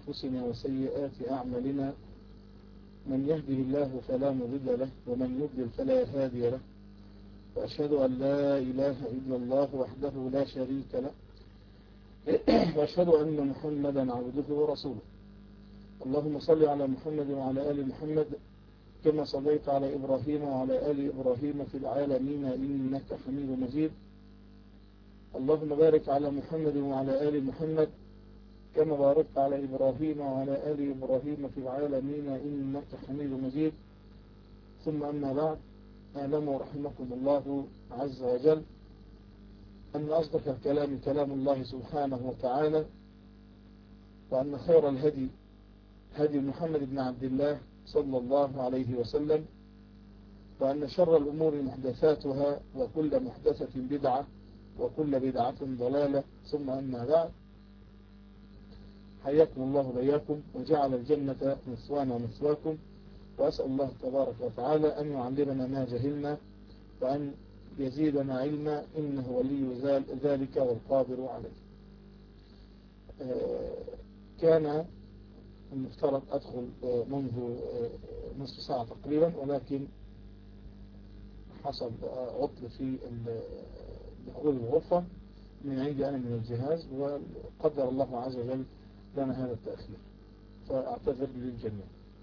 أنفسنا وسيئات أعمالنا من يهده الله فلا مضل له ومن يضلل فلا هادي له وأشهد أن لا إله إلا الله وحده لا شريك له وأشهد أن محمدا عبده ورسوله اللهم صل على محمد وعلى آل محمد كما صليت على إبراهيم وعلى آل إبراهيم في العالمين إنك حميد مجيد اللهم بارك على محمد وعلى آل محمد كما باركت على إبراهيم وعلى آل إبراهيم في العالمين إنك حميد مجيد ثم أما بعد أعلموا رحمكم الله عز وجل أن أصدق الكلام كلام الله سبحانه وتعالى وأن خير الهدي هدي محمد بن عبد الله صلى الله عليه وسلم وأن شر الأمور محدثاتها وكل محدثة بدعة وكل بدعة ضلالة ثم أما بعد حياكم الله بياكم وجعل الجنة مثوانا ومثواكم وأسأل الله تبارك وتعالى أن يعلمنا ما جهلنا وأن يزيدنا علما إنه ولي ذلك والقادر عليه كان المفترض أدخل منذ نصف ساعة تقريبا ولكن حصل عطل في دخول الغرفة من عندي أنا من الجهاز وقدر الله عز وجل لنا هذا التأخير فأعتذر للجميع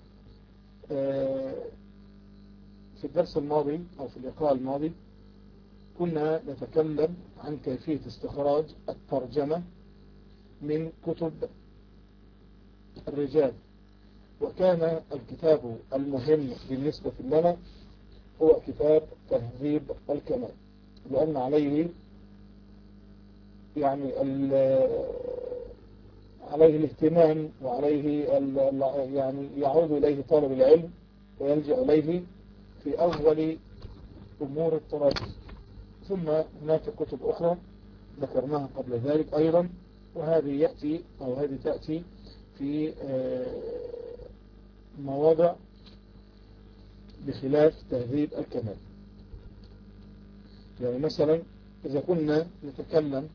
في الدرس الماضي أو في اللقاء الماضي كنا نتكلم عن كيفية استخراج الترجمة من كتب الرجال وكان الكتاب المهم بالنسبة لنا هو كتاب تهذيب الكمال لأن عليه يعني عليه الاهتمام وعليه يعني يعود إليه طالب العلم ويلجأ إليه في أول أمور التراجم ثم هناك كتب أخرى ذكرناها قبل ذلك أيضا وهذه يأتي أو هذه تأتي في مواضع بخلاف تهذيب الكمال يعني مثلا إذا كنا نتكلم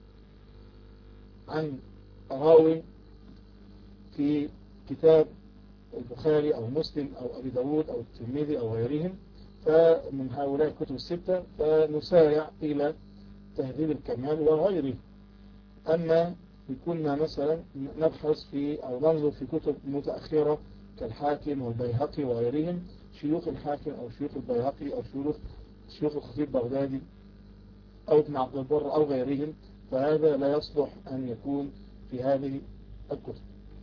عن راوي في كتاب البخاري أو مسلم أو أبي داود أو الترمذي أو غيرهم فمن هؤلاء الكتب الستة فنسارع إلى تهذيب الكمال وغيره أما كنا مثلا نبحث في أو ننظر في كتب متأخرة كالحاكم والبيهقي وغيرهم شيوخ الحاكم أو شيوخ البيهقي أو شيوخ شيوخ الخطيب بغدادي أو ابن عبد البر أو غيرهم فهذا لا يصلح أن يكون في هذه الكتب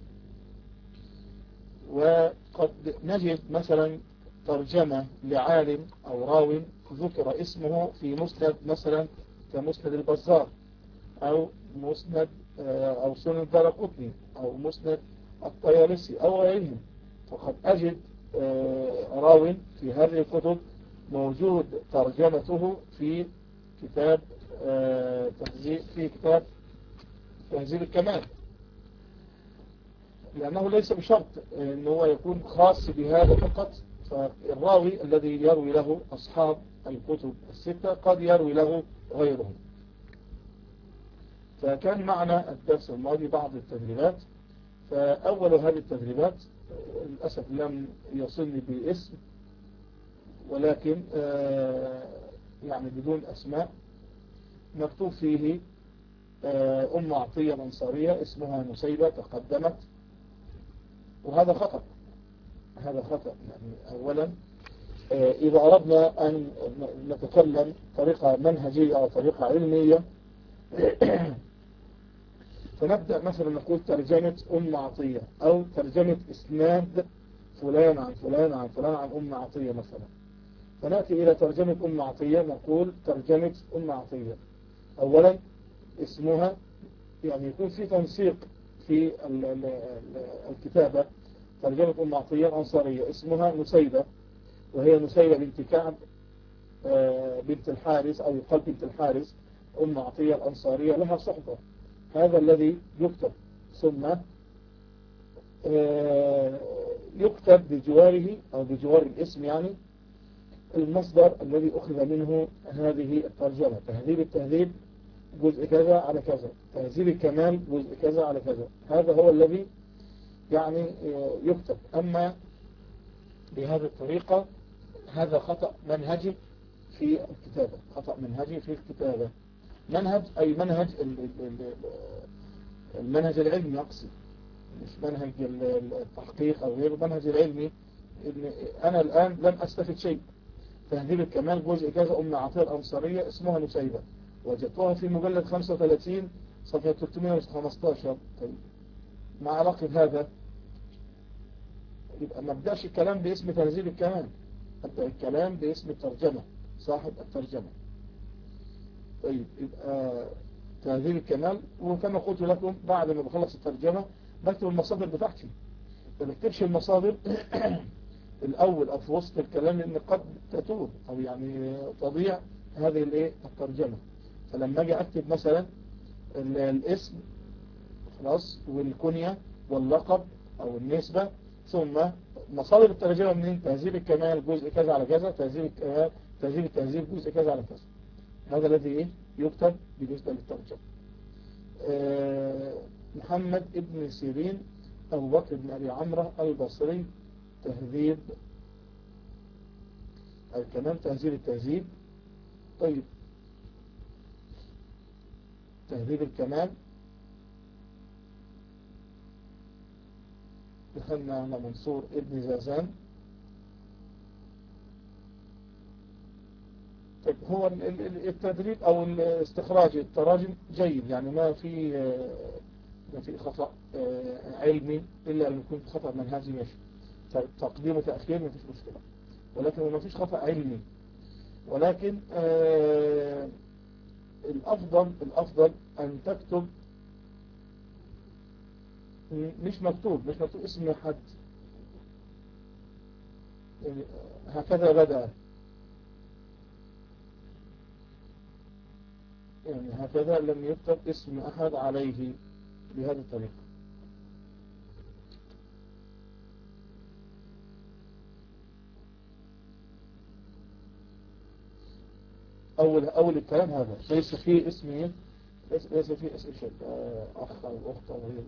وقد نجد مثلا ترجمة لعالم أو راو ذكر اسمه في مسند مثلا كمسند البزار أو مسند أو سنن الدرقطني أو مسند الطيالسي أو غيرهم فقد أجد راو في هذه الكتب موجود ترجمته في كتاب تهذيب في كتاب تهذيب الكمال لأنه ليس بشرط أن هو يكون خاص بهذا فقط فالراوي الذي يروي له أصحاب الكتب الستة قد يروي له غيرهم فكان معنا الدرس الماضي بعض التدريبات فأول هذه التدريبات للأسف لم يصلني باسم ولكن يعني بدون أسماء مكتوب فيه أم عطية الأنصارية اسمها نسيبة تقدمت وهذا خطأ هذا خطأ يعني أولا إذا أردنا أن نتكلم طريقة منهجية أو طريقة علمية فنبدأ مثلا نقول ترجمة أم عطية أو ترجمة إسناد فلان عن فلان عن فلان عن أم عطية مثلا فنأتي إلى ترجمة أم عطية نقول ترجمة أم عطية أولا اسمها يعني يكون في تنسيق في الكتابة ترجمة أم عطية الأنصارية اسمها نسيبة وهي نسيبة بنت كعب بنت الحارس أو يقال بنت الحارس أم عطية الأنصارية لها صحبة هذا الذي يكتب ثم يكتب بجواره أو بجوار الاسم يعني المصدر الذي أخذ منه هذه الترجمة تهذيب التهذيب جزء كذا على كذا تهذيب الكمال جزء كذا على كذا هذا هو الذي يعني يكتب أما بهذه الطريقة هذا خطأ منهجي في الكتابة خطأ منهجي في الكتابة منهج أي منهج المنهج العلمي أقصد مش منهج التحقيق أو غيره المنهج العلمي إن أنا الآن لم أستفد شيء تهذيب الكمال جزء كذا أم عطية الأنصارية اسمها نسيبة وجدتها في مجلد 35 صفحة 315 طيب مع علاقة هذا يبقى ما ابدأش الكلام باسم تهذيب الكمال أبدأ الكلام باسم الترجمة صاحب الترجمة طيب يبقى تهذيب الكمال وكما قلت لكم بعد ما بخلص الترجمة بكتب المصادر بتاعتي ما بكتبش المصادر الأول أو في وسط الكلام لأن قد تتوه أو يعني تضيع هذه الايه الترجمة فلما أجي أكتب مثلا الاسم خلاص والكنية واللقب أو النسبة ثم مصادر الترجمة منين تهذيب الكمال جزء كذا على كذا تهذيب الكمال تهذيب التهذيب جزء كذا على كذا هذا الذي ايه يكتب بالنسبة للترجمة أه محمد ابن سيرين أبو بكر بن أبي عمرو البصري تهذيب كمان تهذيب التهذيب طيب تهذيب الكمال دخلنا على منصور ابن زازان طيب هو التدريب او الاستخراج التراجم جيد يعني ما في ما في خطأ علمي الا ان يكون خطأ منهجي ماشي تقديم وتأخير ما فيش مشكلة ولكن ما فيش خطأ علمي ولكن آه الأفضل الأفضل أن تكتب مش مكتوب مش مكتوب اسم حد يعني هكذا بدأ يعني هكذا لم يكتب اسم أحد عليه بهذه الطريقة أول أول الكلام هذا ليس فيه اسم إيه ليس, ليس فيه اسم شيء أخ أو أخت أو غير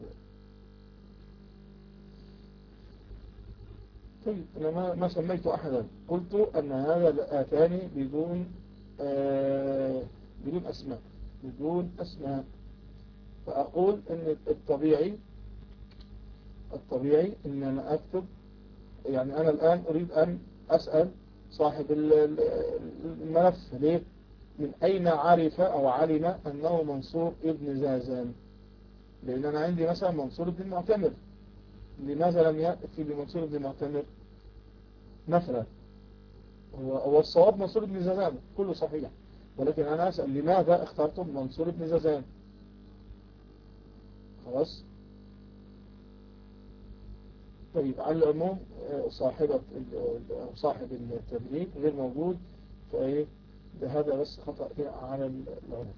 طيب أنا ما, ما سميت أحدا قلت أن هذا آتاني بدون آه بدون أسماء بدون أسماء فأقول أن الطبيعي الطبيعي أن أنا أكتب يعني أنا الآن أريد أن أسأل صاحب الملف ليه من أين عرف أو علم أنه منصور ابن زازان لأن أنا عندي مثلا منصور ابن المعتمر لماذا لم يأتي بمنصور ابن المعتمر مثلا هو الصواب منصور ابن زازان كله صحيح ولكن أنا أسأل لماذا اخترتم منصور ابن زازان خلاص طيب على العموم صاحبة صاحب التدريب غير موجود فايه هذا بس خطأ على العموم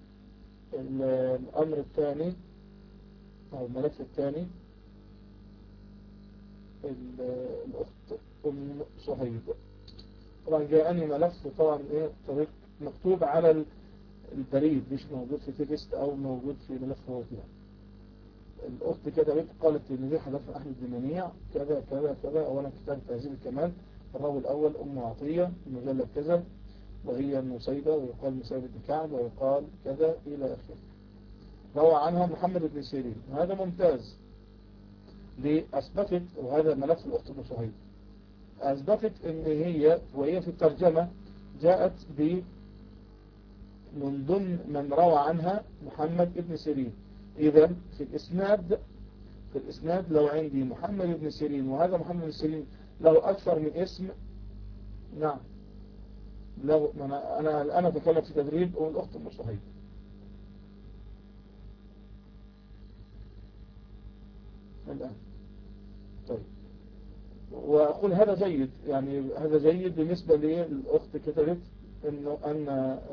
الأمر الثاني أو الملف الثاني الأخت أم صهيب طبعا جاءني ملف طبعا ايه طريق مكتوب على البريد مش موجود في تكست أو موجود في ملف هو فيها الأخت كتبت قالت إن دي حدث أحمد بن منيع كذا كذا كذا أولا كتاب تهذيب الكمال الراوي الأول أم عطية المجلد كذا وهي المصيبة ويقال مصيبة بن كعب ويقال كذا إلى آخره روى عنها محمد بن سيرين هذا ممتاز لأثبتت وهذا ملف الأخت بن صهيب أثبتت إن هي وهي في الترجمة جاءت ب من ضمن من روى عنها محمد بن سيرين إذا في الإسناد في الإسناد لو عندي محمد بن سيرين وهذا محمد بن سيرين له أكثر من اسم نعم لو أنا أنا الآن أتكلم في تدريب والأخت أم صهيب الآن طيب وأقول هذا جيد يعني هذا جيد بالنسبة للأخت كتبت إنه أن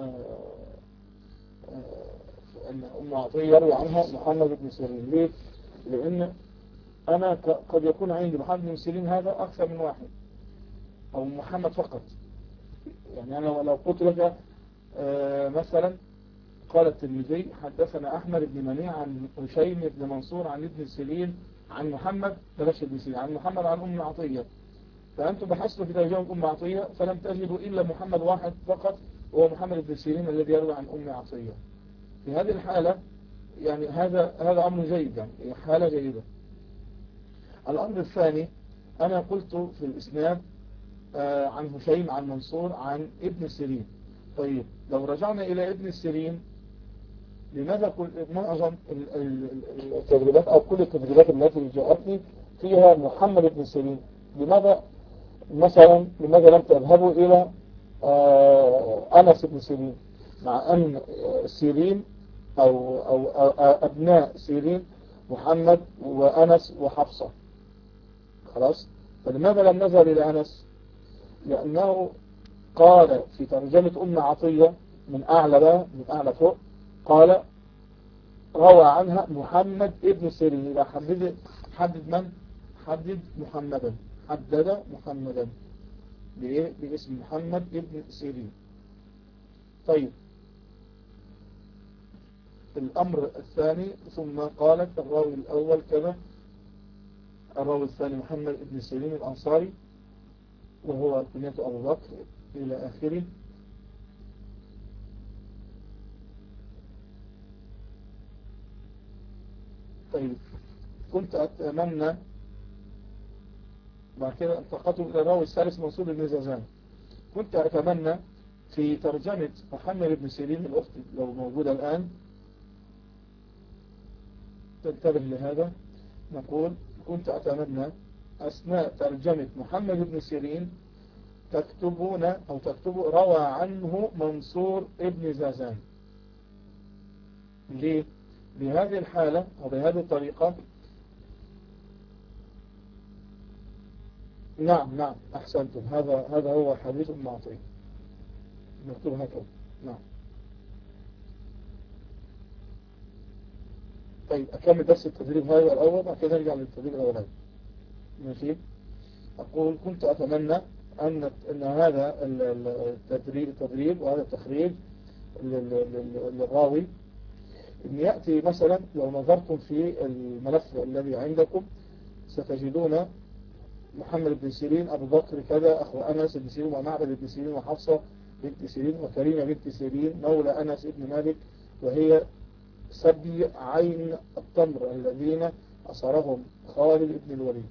أن أم عطية يروي عنها محمد بن سيرين ليه؟ لأن أنا قد يكون عندي محمد بن سيرين هذا أكثر من واحد أو محمد فقط يعني أنا لو قلت لك مثلا قال الترمذي حدثنا أحمد بن منيع عن هشيم بن منصور عن ابن سيرين عن محمد بلاش ابن سيرين عن محمد عن أم عطية فأنتم بحثتوا في ترجمة أم عطية فلم تجدوا إلا محمد واحد فقط وهو محمد بن سيرين الذي يروي عن أم عطية في هذه الحالة يعني هذا هذا أمر جيد يعني حالة جيدة الأمر الثاني أنا قلت في الإسناد آه عن هشيم عن منصور عن ابن سيرين طيب لو رجعنا إلى ابن سيرين لماذا كل معظم التدريبات أو كل التدريبات التي جاءتني فيها محمد بن سيرين لماذا مثلا لماذا لم تذهبوا إلى آه أنس بن سيرين مع أن سيرين أو, أو, أو أبناء سيرين محمد وأنس وحفصة خلاص فلماذا لم نذهب إلى أنس لأنه قال في ترجمة أم عطية من أعلى بقى من أعلى فوق قال روى عنها محمد ابن سيرين إذا حدد حدد من حدد محمدا حدد محمدا بإيه باسم محمد ابن سيرين طيب الأمر الثاني ثم قالت الراوي الأول كذا الراوي الثاني محمد ابن سيرين الأنصاري وهو كنية أبو بكر إلى آخره طيب كنت أتمنى بعد كده انتقلتم إلى الراوي الثالث منصور بن زازان كنت أتمنى في ترجمة محمد بن سيرين الأخت لو موجودة الآن تنتبه لهذا نقول كنت أتمنى أثناء ترجمة محمد بن سيرين تكتبون أو تكتبوا روى عنه منصور ابن زازان ليه؟ بهذه الحالة أو بهذه الطريقة نعم نعم أحسنتم هذا هذا هو حديث معطي مكتوب هكذا نعم طيب أكمل بس التدريب هذا الأول بعد كده نرجع للتدريب الأولاني ماشي أقول كنت أتمنى أن أن هذا التدريب التدريب وهذا التخريج للراوي إن يأتي مثلا لو نظرتم في الملف الذي عندكم ستجدون محمد بن سيرين أبو بكر كذا أخو أنس بن سيرين ومعبد بن سيرين وحفصة بنت سيرين وكريمة بنت سيرين مولى أنس بن مالك وهي سبي عين التمر الذين أصرهم خالد بن الوليد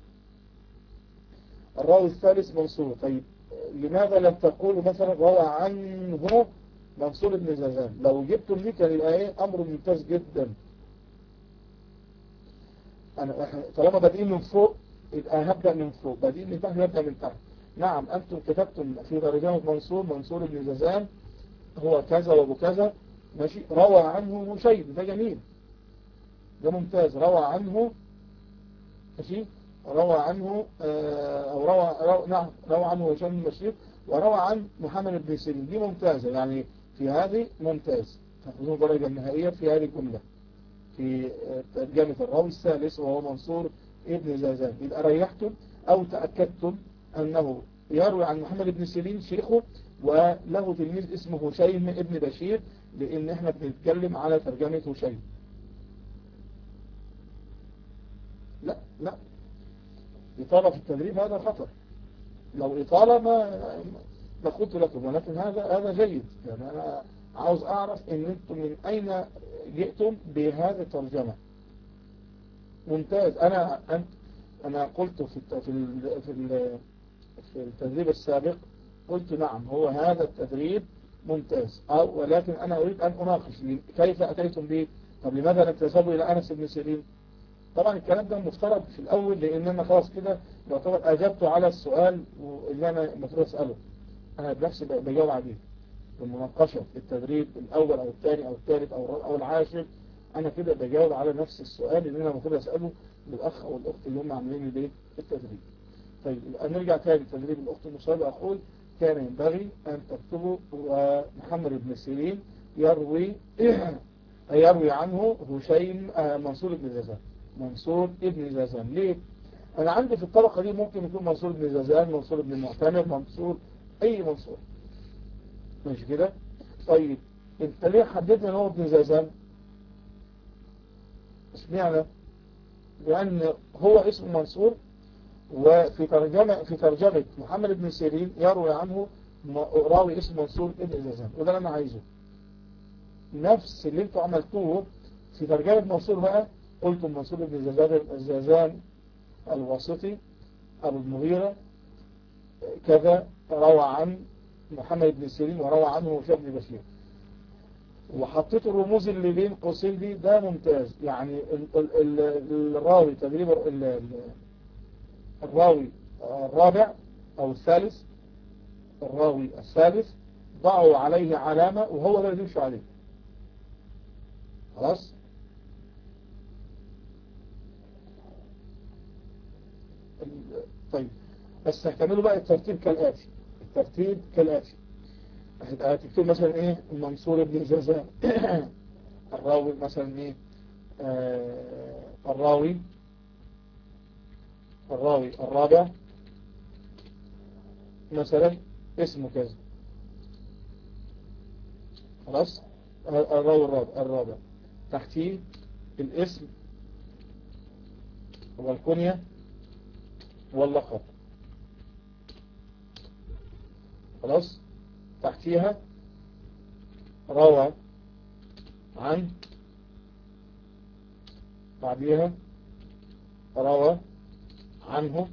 الراوي الثالث منصور طيب لماذا لم تقولوا مثلا روى عنه منصور بن زازان لو جبتم لي كان يبقى ايه امر ممتاز جدا انا طالما بادئين من فوق يبقى هبدأ من فوق بادئين من تحت هبدأ من تحت نعم انتم كتبتم في ترجمة منصور منصور بن زازان هو كذا وابو كذا ماشي روى عنه هشيم ده جميل ده ممتاز روى عنه ماشي روى عنه او روى, روى نعم روى عنه هشام بن بشير وروى عن محمد بن سيرين دي ممتازة يعني في هذه ممتاز تأخذون درجة النهائية في هذه الجملة في ترجمة الراوي الثالث وهو منصور ابن زازان يبقى ريحتم أو تأكدتم أنه يروي عن محمد بن سيرين شيخه وله تلميذ اسمه هشيم ابن بشير لأن احنا بنتكلم على ترجمة هشيم لا لا إطالة في التدريب هذا خطر لو إطالة ما ما قلت لكم ولكن هذا هذا جيد يعني أنا عاوز أعرف إن أنتم من أين جئتم بهذه الترجمة ممتاز أنا أنت أنا قلت في في في في التدريب السابق قلت نعم هو هذا التدريب ممتاز أو ولكن أنا أريد أن أناقش كيف أتيتم به طب لماذا لم تذهبوا إلى أنس بن سيرين طبعا الكلام ده مفترض في الأول لأن أنا خلاص كده يعتبر أجبت على السؤال اللي أنا المفروض أسأله أنا بنفسي بجاوب عليه المناقشة في التدريب الأول أو الثاني أو الثالث أو أو العاشر أنا كده بجاوب على نفس السؤال اللي أنا المفروض أسأله للأخ أو الأخت اللي هم عاملين ليه التدريب طيب نرجع تاني لتدريب الأخت المصابة أقول كان ينبغي أن تكتبوا محمد بن سيرين يروي يروي عنه هشيم منصور بن زازان منصور ابن زازان ليه انا عندي في الطبقة دي ممكن يكون منصور بن زازان منصور بن معتمر منصور اي منصور ماشي كده طيب انت ليه حددنا ان هو ابن زازان اشمعنى لأن هو اسم منصور وفي ترجمة في ترجمة محمد بن سيرين يروي عنه راوي اسم منصور ابن زازان وده اللي أنا عايزه نفس اللي انتوا عملتوه في ترجمة منصور بقى قلتم منصور بن زازان الزازان الواسطي أبو المغيرة كذا روى عن محمد بن سيرين وروى عنه هشام بن بشير وحطيت الرموز اللي بين قوسين دي ده ممتاز يعني ال ال ال الراوي تدريب الراوي الرابع او الثالث الراوي الثالث ضعوا عليه علامة وهو لا يمشي عليه خلاص طيب بس هكملوا بقى الترتيب كالآتي الترتيب كالآتي هتكتب مثلا ايه المنصور بن زازان الراوي مثلا ايه آه الراوي الراوي الرابع مثلا اسمه كذا خلاص الراوي الرابع الرابع تحتيه الاسم والكنية واللقب خلاص تحتيها روى عن بعديها روى عنه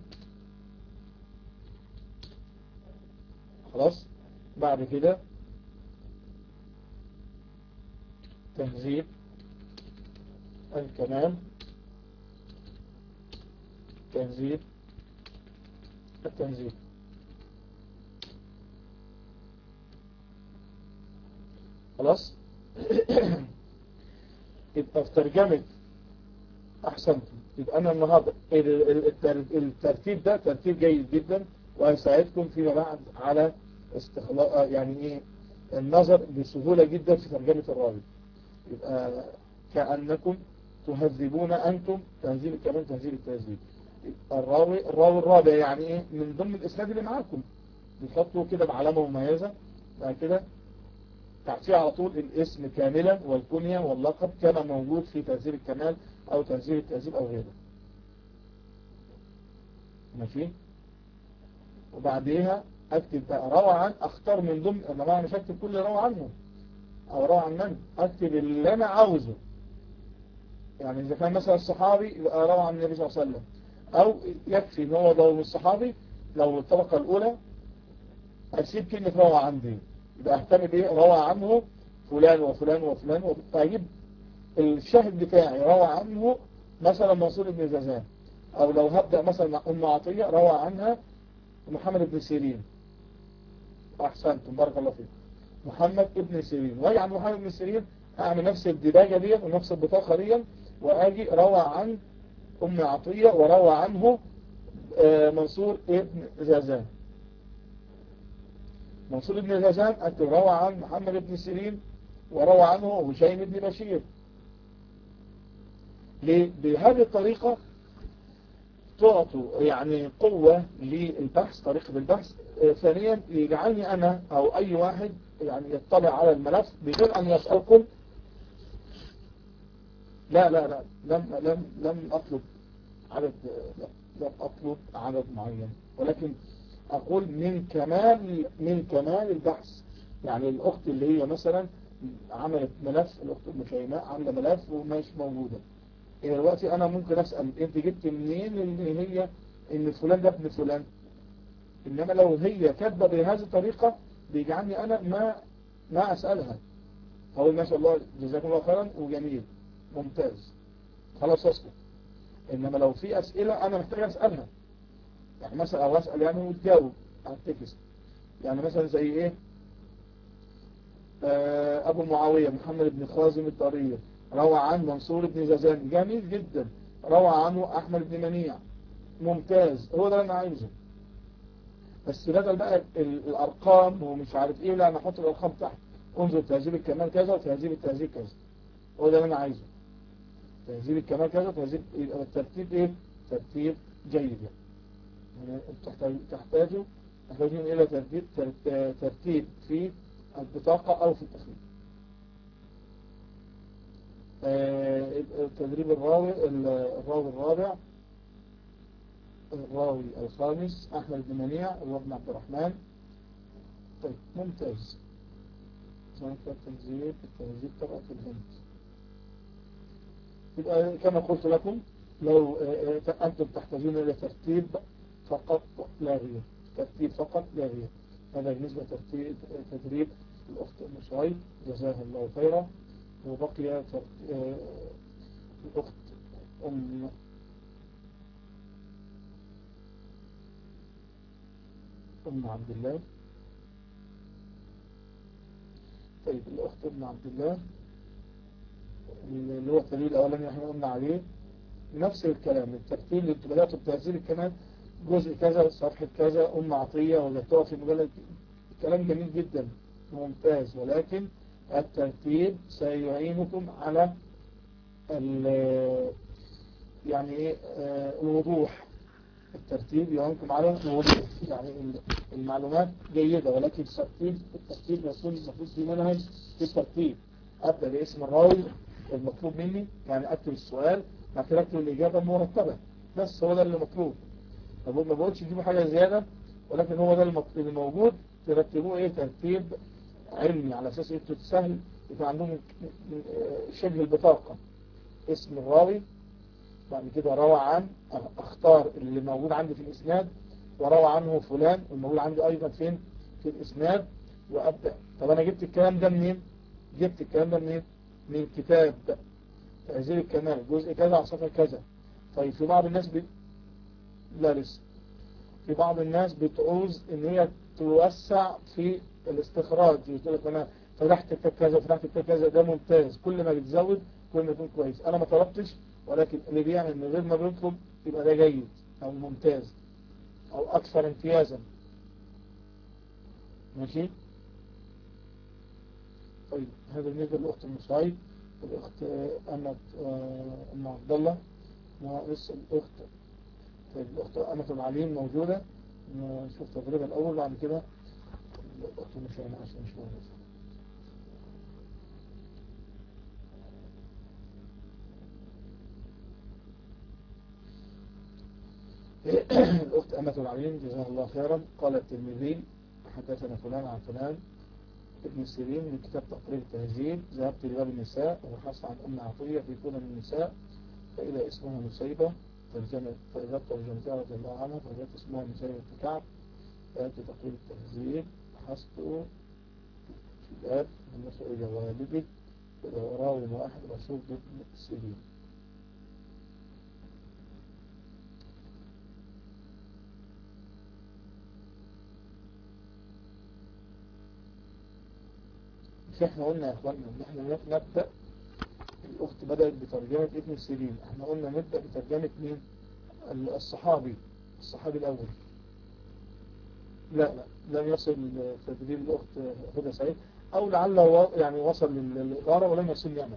خلاص بعد كده تهذيب الكمال تهذيب التنزيل خلاص يبقى في ترجمة احسنت يبقى انا النهاردة الترتيب ده ترتيب جيد جدا وهيساعدكم فيما بعد على استخلاء يعني ايه النظر بسهولة جدا في ترجمة الراوي يبقى كأنكم تهذبون أنتم تهذيب كمان تهذيب التهذيب الراوي الراوي الرابع يعني ايه من ضمن الاسناد اللي معاكم بتحطوا كده بعلامة مميزة بعد كده تحتيه على طول الاسم كاملا والكنية واللقب كما موجود في تهذيب الكمال او تهذيب التهذيب او غيره ماشي وبعديها اكتب بقى روى عن اختار من ضمن انا مش اكتب كل روى عنه او روى عن من اكتب اللي انا عاوزه يعني اذا كان مثلا الصحابي يبقى روى عن النبي صلى الله عليه وسلم او يكفي ان هو لو من الصحابي لو الطبقة الاولى اسيب كلمة روى عن دي يبقى اهتم بايه روى عنه فلان وفلان وفلان طيب الشاهد بتاعي روى عنه مثلا منصور بن زازان او لو هبدأ مثلا ام عطية روى عنها محمد بن سيرين احسنتم بارك الله فيكم محمد ابن سيرين واجي عن محمد بن سيرين اعمل نفس الدباجة دي ونفس البطاقة دي واجي روى عن ام عطية وروى عنه منصور ابن زازان منصور ابن زازان أنت روى عن محمد بن سيرين وروى عنه هشيم بن بشير ليه؟ بهذه الطريقة تعطوا يعني قوة للبحث طريقة البحث ثانيا يجعلني أنا أو أي واحد يعني يطلع على الملف بدون أن يسألكم لا لا لا لم لم لم أطلب عدد لم أطلب عدد معين ولكن أقول من كمال من كمال البحث يعني الأخت اللي هي مثلا عملت ملف الأخت المشيماء عاملة ملف ومش موجودة إلى دلوقتي أنا ممكن أسأل أنت جبت منين اللي هي إن فلان ده ابن فلان إنما لو هي كاتبة بهذه الطريقة بيجعلني أنا ما ما أسألها أقول ما شاء الله جزاكم الله خيرا وجميل ممتاز خلاص أسكت إنما لو في أسئلة أنا محتاج أسألها يعني مثلا أو أسأل يعني وتجاوب على التكست يعني مثلا زي إيه آه أبو معاوية محمد بن خازم الطرير روى عن منصور بن زازان جميل جدا روى عنه أحمد بن منيع ممتاز هو ده اللي أنا عايزه بس بدل بقى الأرقام ومش عارف إيه لا أنا أحط الأرقام تحت انظر تهذيب الكمال كذا وتهذيب التهذيب كذا هو ده اللي أنا عايزه تهذيب الكمال كذا وتهذيب يبقى الترتيب إيه ترتيب جيد يعني تحتاجوا تحتاجون إلى ترتيب ترتيب في البطاقة أو في التخريج تدريب الراوي الراوي الرابع الراوي الخامس أحمد بن منيع وابن عبد الرحمن طيب ممتاز التنزيل التنزيل قراءة الهند يبقى كما قلت لكم لو أنتم تحتاجون إلى ترتيب فقط لا غير ترتيب فقط لا غير هذا بالنسبة ترتيب تدريب الأخت أم شعيب جزاها الله خيرا وبقي الأخت أم أم عبد الله طيب الأخت أم عبد الله اللي هو التدريب الأولاني احنا قلنا عليه نفس الكلام الترتيب اللي انتوا بدأتوا بتهذيب كمان جزء كذا صفحة كذا أم عطية وجدتوها في مجلد الكلام جميل جدا ممتاز ولكن الترتيب سيعينكم على يعني ايه الوضوح الترتيب يعينكم على الوضوح يعني المعلومات جيدة ولكن الترتيب الترتيب يكون المفروض في منهج في الترتيب أبدأ باسم الراوي المطلوب مني يعني أكتب السؤال بعد كده أكتب الإجابة مرتبة بس هو ده اللي مطلوب ما بقولش تجيبوا حاجة زيادة ولكن هو ده اللي موجود ترتبوه ايه ترتيب علمي على اساس انتوا تسهل يكون عندهم شبه البطاقة اسم الراوي بعد كده روى عن اختار اللي موجود عندي في الاسناد وروى عنه فلان والموجود عندي ايضا فين في الاسناد وابدأ طب انا جبت الكلام ده منين جبت الكلام ده منين من كتاب تهذيب الكمال جزء كذا على صفحة كذا طيب في بعض الناس بي... لا لسه في بعض الناس بتعوز ان هي توسع في الاستخراج يقول لك انا فتحت كتاب كذا فتحت كتاب كذا ده ممتاز كل ما بتزود كل ما يكون كويس انا ما طلبتش ولكن اللي بيعمل من غير ما بيطلب يبقى ده جيد او ممتاز او اكثر امتيازا ماشي طيب هذا بالنسبه للاخت المصايب الاخت امة ام عبد الله ولسه الاخت طيب الاخت امة العليم موجوده نشوف تجربة الأول بعد كده الأخت مش أنا عشان مش موجود الأخت أمة العليم جزاها الله خيرا قال الترمذي حدثنا فلان عن فلان ابن سيرين من كتاب تقرير التهذيب ذهبت لباب النساء وبحثت عن أم عطية في كون النساء فإذا اسمها نسيبة ترجمة فإذا ترجمتها رضي الله عنها فإذا اسمها نسيبة كعب فأنت تقرير التهذيب بحثت في الآب من مسؤول والدي راوي واحد رسول ابن سيرين مش احنا قلنا يا اخوانا ان احنا نبدأ الاخت بدأت بترجمة ابن سيرين احنا قلنا نبدأ بترجمة مين الصحابي الصحابي الاول لا لا لم يصل تدريب الاخت هدى سعيد او لعله يعني وصل للإدارة ولم يصل يعمل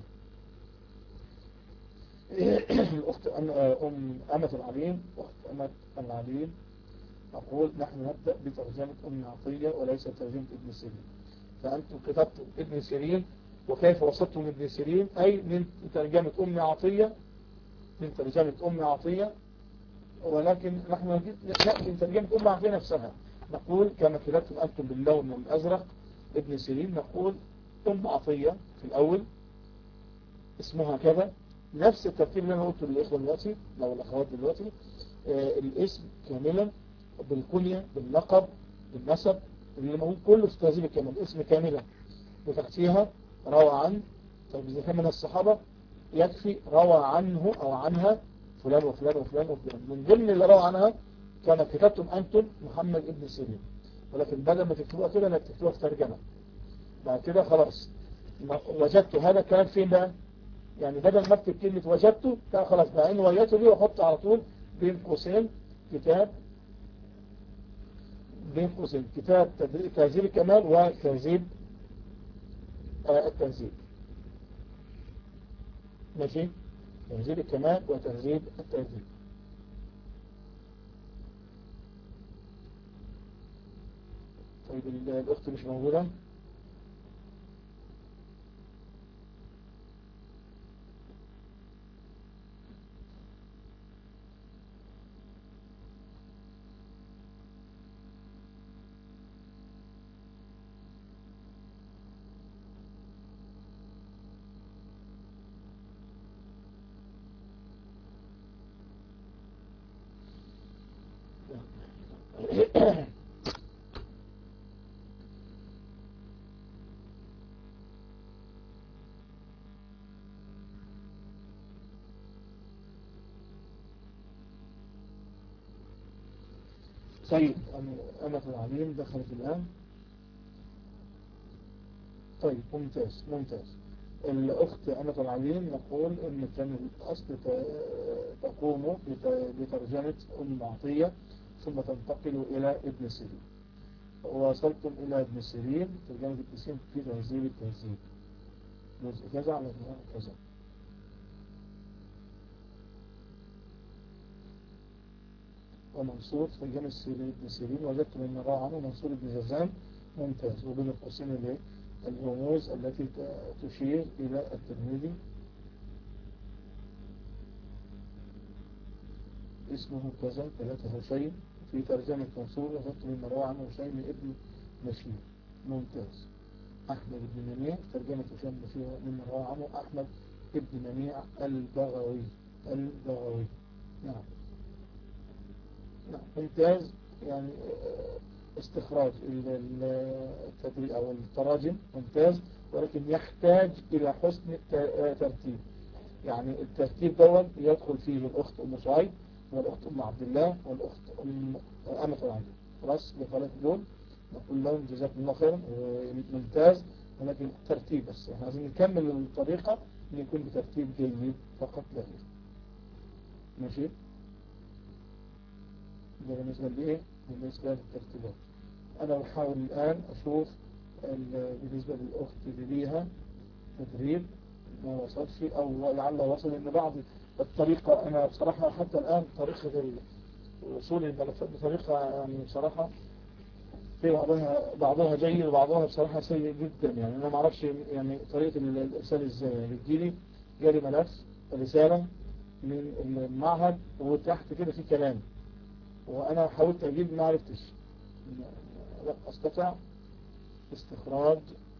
الاخت ام امة العليم اخت امة العليم اقول نحن نبدأ بترجمة ام عطية وليس ترجمة ابن سيرين فأنتم كتبتم ابن سيرين وكيف وصلتم ابن سيرين أي من ترجمة أم عطية من ترجمة أم عطية ولكن نحن نأتي من ترجمة أم عطية نفسها نقول كما كتبتم أنتم باللون الأزرق ابن سيرين نقول أم عطية في الأول اسمها كذا نفس الترتيب اللي أنا قلته للإخوة دلوقتي لو الأخوات دلوقتي آه الاسم كاملا بالكنية باللقب بالنسب اللي موجود كله في تهذيب الكمال اسم كاملا وتحتيها روى عن طيب إذا كان من الصحابة يكفي روى عنه أو عنها فلان وفلان وفلان وفلان من ضمن اللي روى عنها كان كتبتم أنتم محمد ابن سيرين ولكن بدل ما تكتبوها كده لا تكتبوها في ترجمة بعد كده خلاص وجدت هذا الكلام فين بقى يعني بدل ما اكتب كلمة وجدته كان خلاص بقى ان وجدته دي واحط على طول بين قوسين كتاب بين قوسين كتاب تهذيب الكمال وتهذيب آه التهذيب ماشي تهذيب الكمال وتهذيب التهذيب طيب الأخت مش موجودة طيب أمة العليم دخلت الآن طيب ممتاز ممتاز الأخت أمة العليم نقول أن كان الأصل تقوم بترجمة أم عطية ثم تنتقل إلى ابن سيرين وصلتم إلى ابن سيرين ترجمة ابن سيرين في تهذيب التهذيب جزء كذا على كذا ومنصور ترجمة ابن سيرين وجدت من نرى عنه منصور ابن جزام ممتاز وبين القوسين اللي الرموز التي تشير إلى الترمذي اسمه كذا ثلاثة هشيم في ترجمة منصور وجدت من نرى عنه هشيم ابن نشير ممتاز أحمد بن منيع ترجمة هشام فيها من نرى عنه أحمد ابن منيع البغوي البغوي نعم ممتاز يعني استخراج التدريب أو التراجم ممتاز ولكن يحتاج إلى حسن ترتيب يعني الترتيب دول يدخل فيه الأخت أم شعيب والأخت أم عبد الله والأخت أم أمة العجل خلاص لثلاث دول نقول لهم جزاكم الله خيرا ممتاز ولكن ترتيب بس احنا عايزين نكمل الطريقة ان يكون بترتيب جيد فقط لا غير ماشي ده بالنسبة لإيه؟ بالنسبة للترتيبات أنا بحاول الآن أشوف بالنسبة للأخت اللي ليها تدريب ما وصلش أو لعل وصل إن بعض الطريقة أنا بصراحة حتى الآن طريقة وصول الملفات بطريقة يعني بصراحة في بعضها بعضها جيد وبعضها بصراحة سيء جدا يعني أنا ما أعرفش يعني طريقة الإرسال إزاي يعني بتجيلي جالي ملف رسالة من المعهد وتحت كده في كلام وأنا حاولت أجيب ما عرفتش لا أستطيع استخراج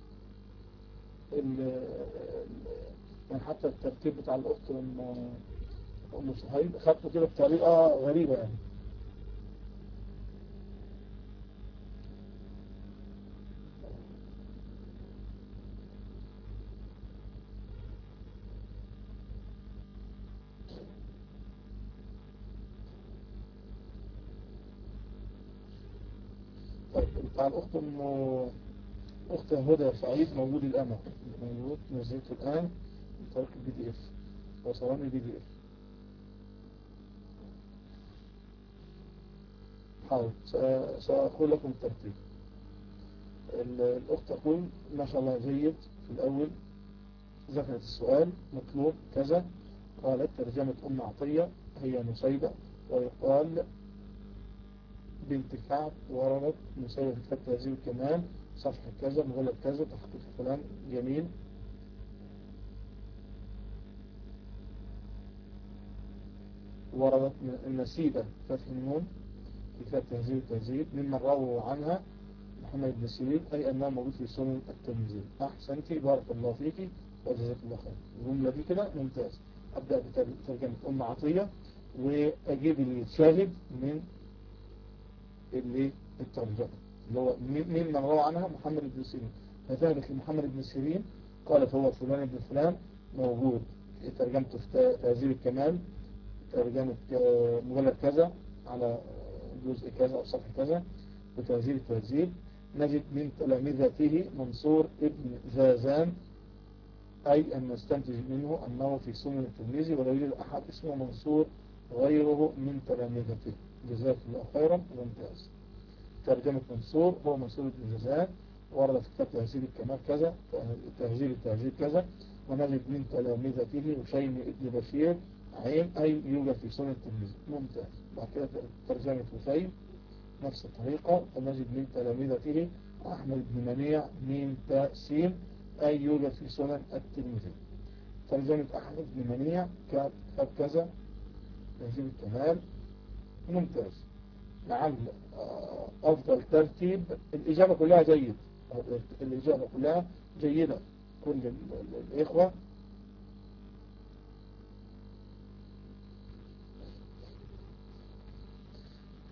يعني حتى الترتيب بتاع الأخت أم صهيب خدته كده بطريقة غريبة يعني بتاع الأخت أم أخت هدى سعيد موجود الآن موجود نزلته الآن طريق البي دي اف وصلاني البي دي اف حاول سأقول لكم الترتيب الأخت تقول ما شاء الله جيد في الأول ذكرت السؤال مطلوب كذا قالت ترجمة أم عطية هي نصيبة ويقال بنت كعب وردت مسيرة كتاب تهذيب الكمال صفحة كذا مغلب كذا تحقيق فلان جميل وردت النسيبة فتح النون في كتاب تهذيب التهذيب ممن رووا عنها محمد بن سيرين أي أنها موجود في سنن التنزيل أحسنتي بارك الله فيك وجزاك الله خير الجملة دي كده ممتاز أبدأ بترجمة أم عطية وأجيب الشاهد من اللي الترجمة اللي هو مين من روى عنها محمد بن سيرين فذلك محمد بن سيرين قال فهو فلان بن فلان موجود ترجمته في تهذيب الكمال ترجمة مجلد كذا على جزء كذا أو صفحة كذا وتهذيب التهذيب نجد من تلامذته منصور ابن زازان أي أن نستنتج منه أنه في سنن الترمذي ولا يوجد أحد اسمه منصور غيره من تلامذته جزاك الله خيرا ممتاز ترجمة منصور هو منصور بن جزاء ورد في كتاب تهذيب الكمال كذا تهذيب التهذيب كذا ونجد من تلامذته هشيم ابن بشير عين أي يوجد في سنة الترمذي ممتاز بعد كده ترجمة هشيم نفس الطريقة ونجد من تلامذته أحمد بن منيع من تأسيم أي يوجد في سنن الترمذي ترجمة أحمد بن منيع كتاب كذا تهذيب الكمال ممتاز لعل أفضل ترتيب الإجابة كلها جيد الإجابة كلها جيدة كل الإخوة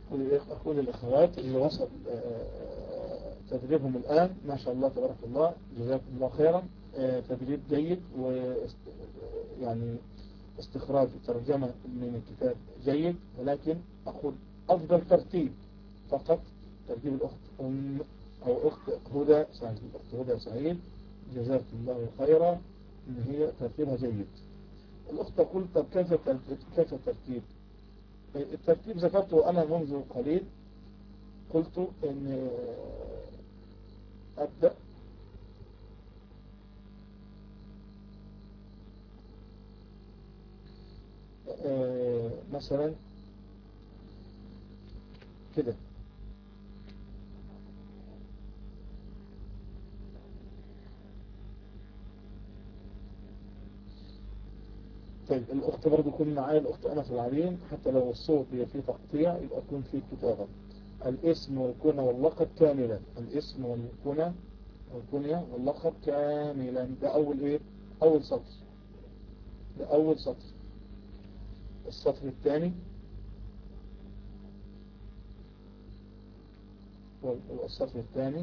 أقول الأخوات اللي وصل تدريبهم الآن ما شاء الله تبارك الله جزاكم الله خيرا تدريب جيد و يعني استخراج وترجمة من الكتاب جيد ولكن أقول أفضل ترتيب فقط ترتيب الأخت أم أو أخت هدى سعيد الأخت هدى سعيد جزاكم الله خيرا إن هي ترتيبها جيد الأخت تقول طب كيف كيف الترتيب الترتيب ذكرته أنا منذ قليل قلت إن أبدأ مثلا كده طيب الأخت برضو يكون معايا الأخت أنا في العليم حتى لو الصوت هي فيه تقطيع يبقى يكون فيه كتابة الاسم والكنى واللقب كاملا الاسم والكنى والكنية واللقب كاملا ده أول إيه أول سطر ده أول سطر السطر الثاني والسطر الثاني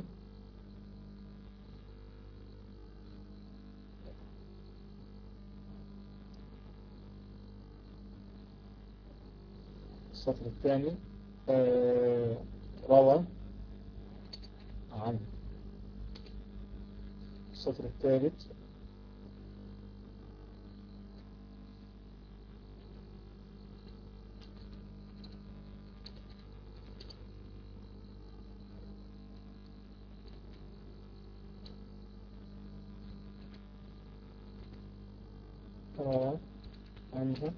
السطر الثاني آه روى عن السطر الثالث روى عنه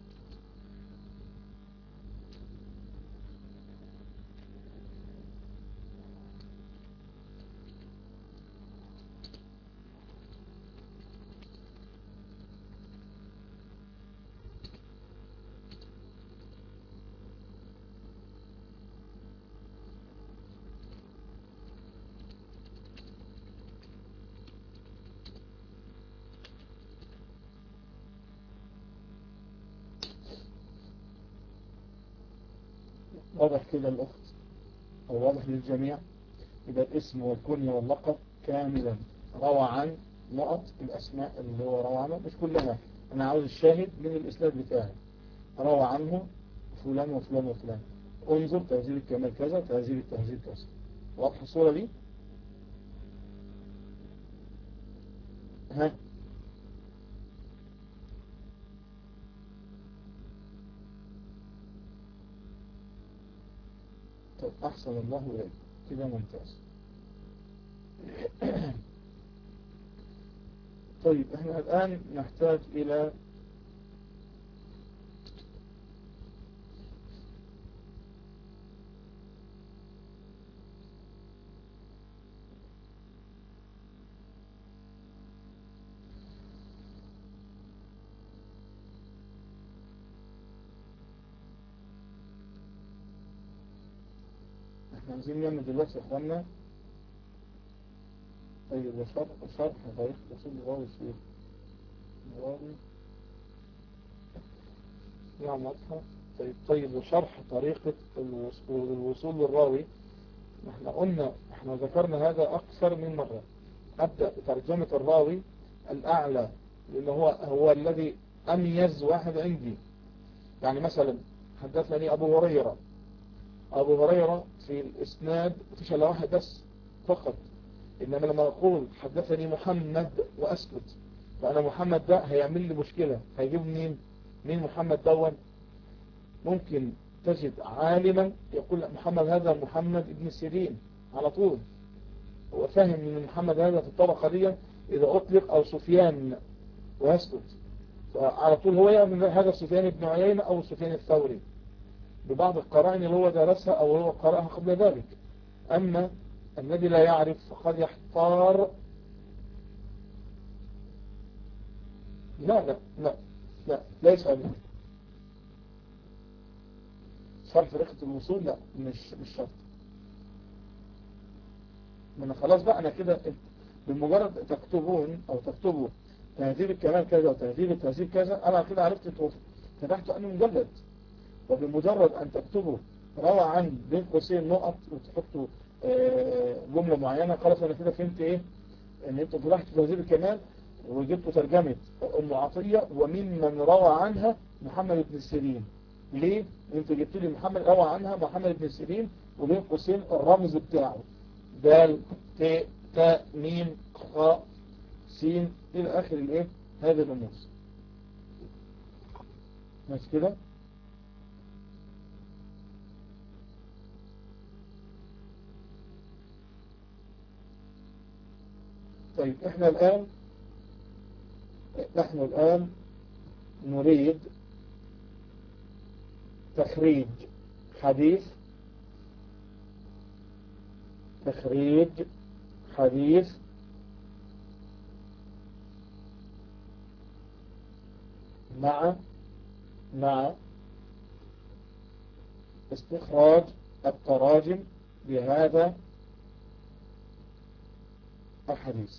واضح كده الأخت أو واضح للجميع يبقى الاسم والكنية واللقب كاملا روى عن نقط الأسماء اللي هو روى عنها مش كلها أنا عاوز الشاهد من الإسناد بتاعي روى عنه فلان وفلان وفلان انظر تهذيب الكمال كذا تهذيب التهذيب كذا واضحة الصورة دي ها طب أحسن الله إليك كده ممتاز طيب احنا الآن نحتاج إلى احنا عايزين نعمل دلوقتي يا اخوانا طيب وشرح شرح طريق وصول الراوي الشيخ الراوي نعم واضحة طيب طيب وشرح طريقة الوصول, الوصول للراوي احنا قلنا احنا ذكرنا هذا اكثر من مرة ابدأ بترجمة الراوي الاعلى لان هو هو الذي اميز واحد عندي يعني مثلا حدثني ابو هريرة أبو هريرة في الإسناد مفيش إلا واحد بس فقط إنما لما أقول حدثني محمد وأسكت فأنا محمد ده هيعمل لي مشكلة هيجيب مين مين محمد دون ممكن تجد عالما يقول محمد هذا محمد ابن سيرين على طول هو فاهم ان محمد هذا في الطبقة دي إذا أطلق أو سفيان ويسكت فعلى طول هو يعمل هذا سفيان بن عيينة أو سفيان الثوري ببعض القرائن اللي هو درسها أو هو قرأها قبل ذلك أما الذي لا يعرف فقد يحتار لا لا لا لا ليس أمين صرف ريحة الوصول لا مش مش شرط ما انا خلاص بقى انا كده بمجرد تكتبون او تكتبوا تهذيب الكمال كذا وتهذيب التهذيب كذا انا كده عرفت فتحت انه مجلد وبمجرد أن تكتبوا روى عن بين قوسين نقط وتحطوا آه، جملة معينة خلاص أنا كده فهمت إيه إن أنتوا طلعت في تهذيب الكمال وجبتوا ترجمة أم عطية وممن روى عنها محمد بن سيرين ليه؟ أنتوا جبتوا لي محمد روى عنها محمد بن سيرين وبين قوسين الرمز بتاعه دال ت تاء ميم خاء سين إلى آخر الإيه؟ هذه الرموز ماشي كده؟ طيب احنا الآن نحن الآن نريد تخريج حديث تخريج حديث مع مع استخراج التراجم لهذا الحديث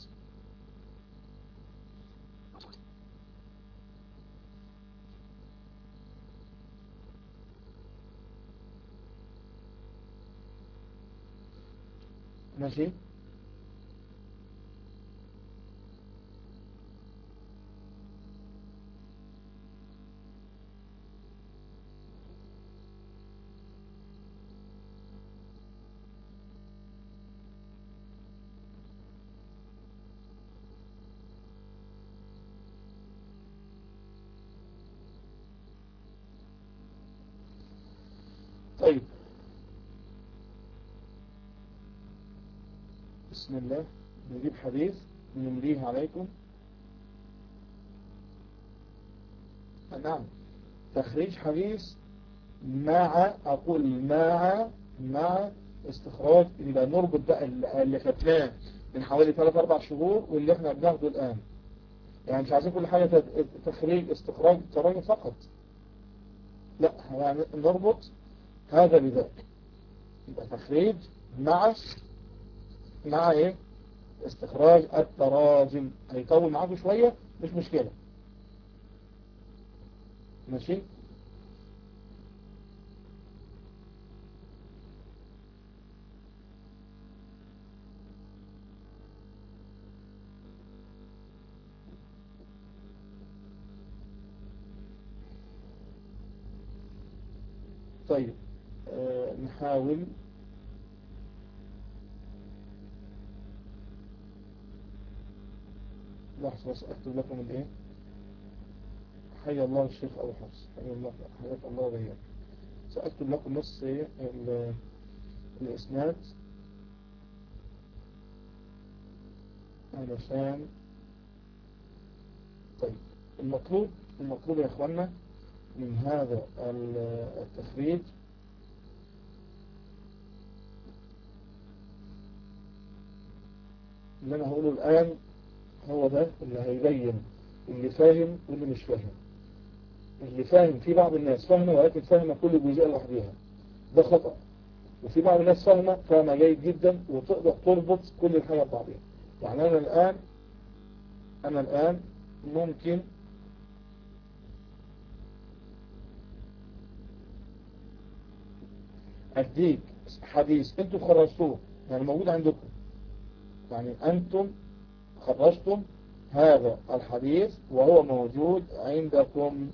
ماشي طيب بسم الله نجيب حديث نمليه عليكم نعم تخريج حديث مع أقول مع مع استخراج اللي نربط بقى اللي خدناه من حوالي 3-4 شهور واللي احنا بناخده الآن يعني مش عايزين كل حاجة تخريج استخراج تراجع فقط لا يعني نربط هذا بذاك يبقى تخريج مع مع ايه استخراج التراجم هيطول معاكم شوية مش مشكلة ماشي طيب آه نحاول لحظة بس أكتب لكم الإيه حي الله الشيخ أبو حفص حي الله حياك الله وبياك سأكتب لكم بس إيه الإسناد علشان طيب المطلوب المطلوب يا إخوانا من هذا التخريج اللي أنا هقوله الآن هو ده اللي هيبين اللي فاهم واللي مش فاهم اللي فاهم في بعض الناس فاهمة ولكن فاهمة كل جزئية لوحدها ده خطأ وفي بعض الناس فاهمة فاهمة جيد جدا وتقدر تربط كل الحاجة ببعضها يعني أنا الآن أنا الآن ممكن أديك حديث أنتم خرجتوه يعني موجود عندكم يعني أنتم خرجتم هذا الحديث وهو موجود عندكم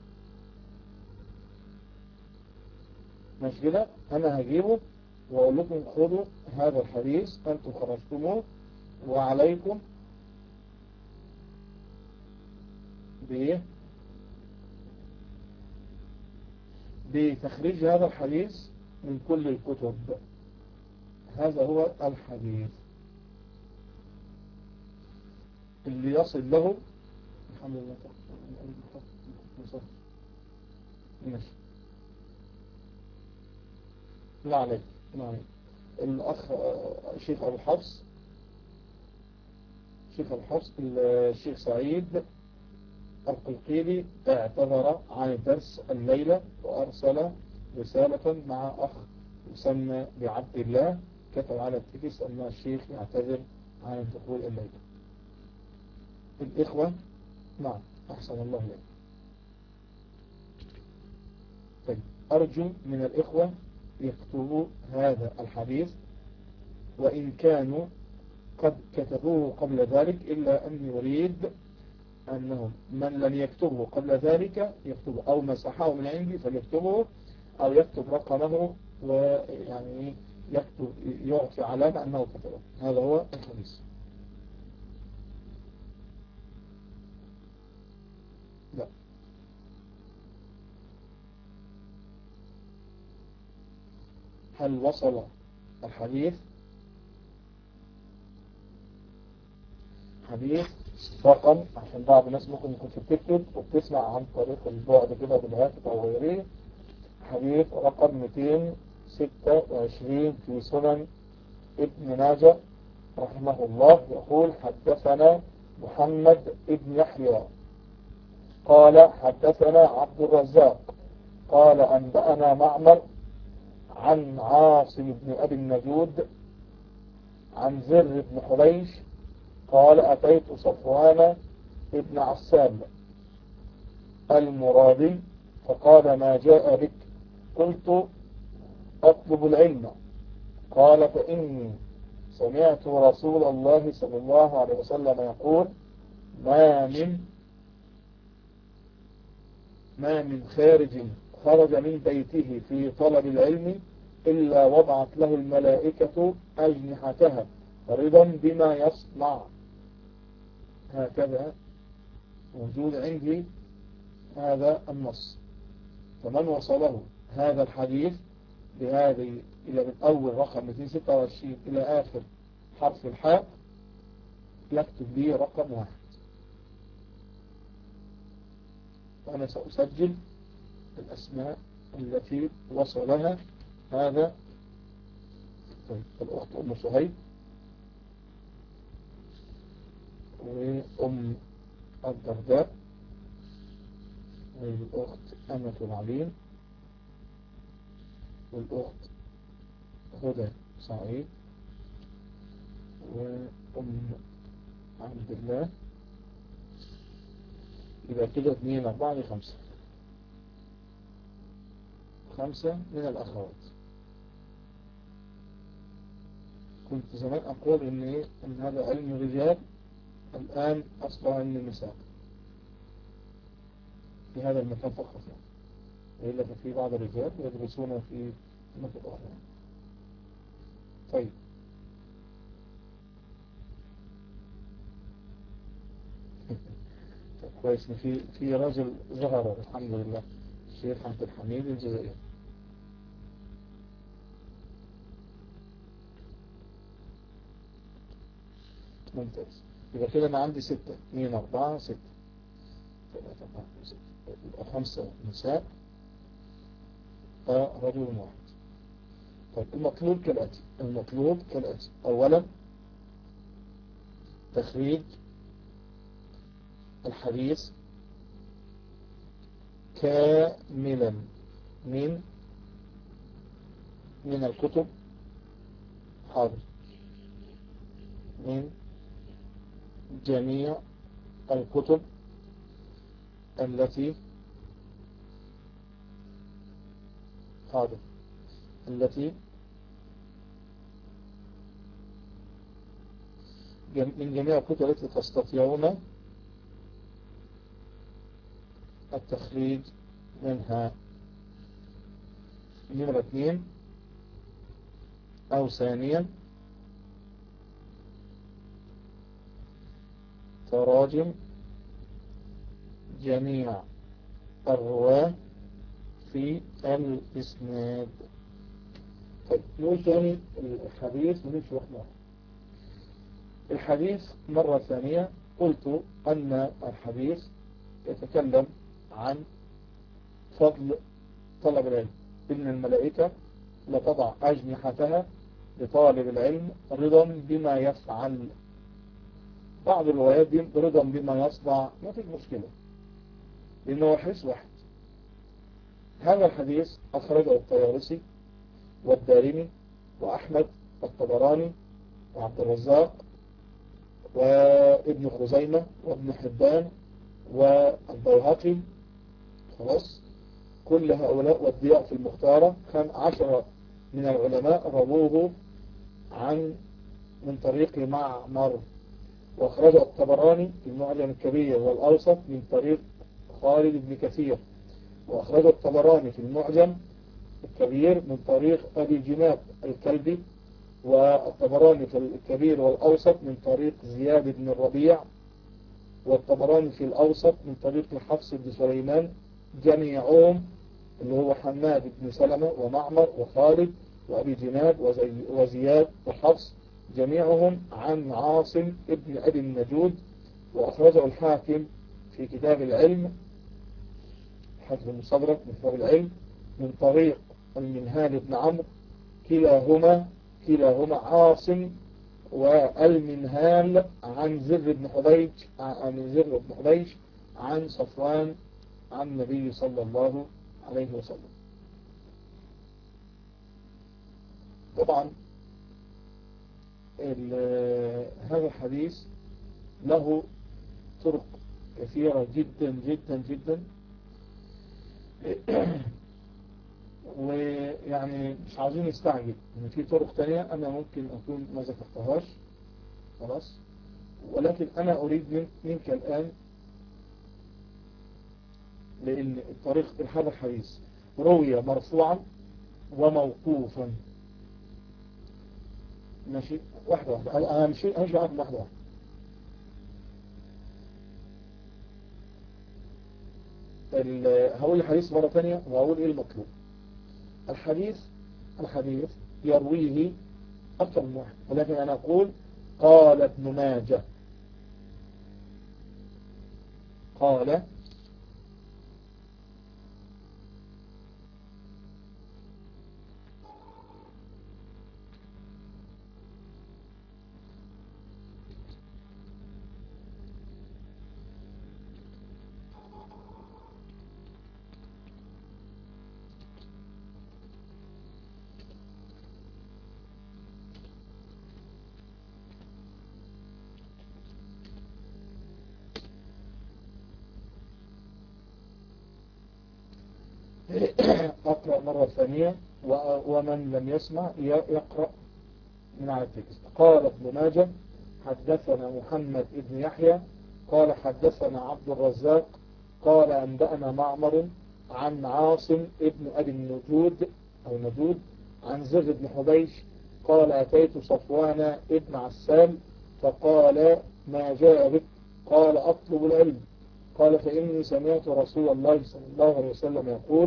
مش كده أنا هجيبه وأقول لكم خذوا هذا الحديث أنتم خرجتموه وعليكم بإيه بتخريج هذا الحديث من كل الكتب هذا هو الحديث اللي يصل له الحمد لله ماشي لا عليك لا عليك الأخ الشيخ أبو حفص الشيخ أبو حفص الشيخ سعيد القلقيلي اعتذر عن الدرس الليلة وأرسل رسالة مع أخ يسمى بعبد الله كتب على التكس أن الشيخ يعتذر عن الدخول الليلة الإخوة نعم أحسن الله إليك طيب أرجو من الإخوة يكتبوا هذا الحديث وإن كانوا قد كتبوه قبل ذلك إلا أن يريد أنهم من لم يكتبه قبل ذلك يكتبه أو مسحه من عندي فليكتبه أو يكتب رقمه ويعني يكتب يعطي علامة أنه كتبه هذا هو الحديث لا هل وصل الحديث حديث رقم عشان بعض الناس ممكن يكون بتكتب وبتسمع عن طريق البعد كده بالهاتف او غيره حديث رقم 226 في سنن ابن ماجه رحمه الله يقول حدثنا محمد ابن يحيى قال حدثنا عبد الرزاق قال أنبأنا معمر عن عاصم بن أبي النجود عن زر بن حبيش قال أتيت صفوان ابن عسام المرادي فقال ما جاء بك قلت أطلب العلم قال فإني سمعت رسول الله صلى الله عليه وسلم يقول ما من ما من خارج خرج من بيته في طلب العلم إلا وضعت له الملائكة أجنحتها رضا بما يصنع هكذا موجود عندي هذا النص فمن وصله هذا الحديث بهذه إلى من أول رقم 226 إلى آخر حرف الحاء يكتب لي رقم واحد وأنا سأسجل الأسماء التي وصلها هذا طيب الأخت أم صهيب وأم الدرداء والأخت أمة العليم والأخت هدى سعيد وأم عبد الله يبقى كده اثنين أربعة خمسة خمسة من الأخوات كنت زمان أقول إن, إيه؟ إن هذا علم الرجال الآن أصبح علم النساء في هذا المكان فقط يعني وإلا ففي بعض الرجال يدرسون في مكان أخرى طيب كويس في في رجل ظهر الحمد لله الشيخ عبد الحميد الجزائري ممتاز يبقى كده انا عندي ستة اثنين اربعة ستة ثلاثة اربعة ستة يبقى خمسة نساء رجل واحد طيب المطلوب كالآتي المطلوب كالآتي اولا تخريج الحديث كاملا من من الكتب حاضر من جميع الكتب التي حاضر التي من جميع الكتب التي تستطيعون التخريج منها نمرة اثنين أو ثانيا تراجم جميع الرواة في الإسناد طيب نقول تاني الحديث ونمشي واحدة الحديث مرة ثانية قلت أن الحديث يتكلم عن فضل طلب العلم إن الملائكة لتضع أجنحتها لطالب العلم رضا بما يفعل بعض الروايات دي رضا بما يصنع ما فيش مشكلة لأنه هو حديث واحد هذا الحديث أخرجه الطيارسي والدارمي وأحمد والطبراني وعبد الرزاق وابن خزيمة وابن حبان والبيهقي خلاص كل هؤلاء والضياء في المختارة كان عشرة من العلماء رووه عن من طريق معمر وأخرجه الطبراني في المعجم الكبير والأوسط من طريق خالد بن كثير وأخرجه الطبراني في المعجم الكبير من طريق أبي جناب الكلبي والطبراني في الكبير والأوسط من طريق زياد بن الربيع والطبراني في الأوسط من طريق حفص بن سليمان جميعهم اللي هو حماد بن سلمة ومعمر وخالد وأبي جناب وزياد وحفص جميعهم عن عاصم ابن أبي النجود وأخرجه الحاكم في كتاب العلم حفظ المصدرك من كتاب العلم من طريق المنهال بن عمرو كلاهما كلاهما عاصم والمنهال عن زر بن حبيج عن زر بن حبيج عن صفوان عن النبي صلى الله عليه وسلم طبعا هذا الحديث له طرق كثيرة جدا جدا جدا ويعني مش عاوزين نستعجل ان في طرق تانية انا ممكن اكون ما ذكرتهاش خلاص ولكن انا اريد منك الان لان الطريق هذا الحديث روي مرفوعا وموقوفا ماشي واحدة واحدة انا همشي همشي معاكم واحدة واحدة هقول الحديث مرة ثانية وهقول ايه المطلوب الحديث الحديث يرويه أكثر من واحد ولكن أنا أقول قال ابن ماجه قال أقرأ مرة ثانية ومن لم يسمع يقرأ من على التكست قال ابن ماجه حدثنا محمد ابن يحيى قال حدثنا عبد الرزاق قال أنبأنا معمر عن عاصم ابن أبي النجود أو نجود عن زر بن حبيش قال أتيت صفوان ابن عسام فقال ما جاء بك قال أطلب العلم قال فإني سمعت رسول الله صلى الله عليه وسلم يقول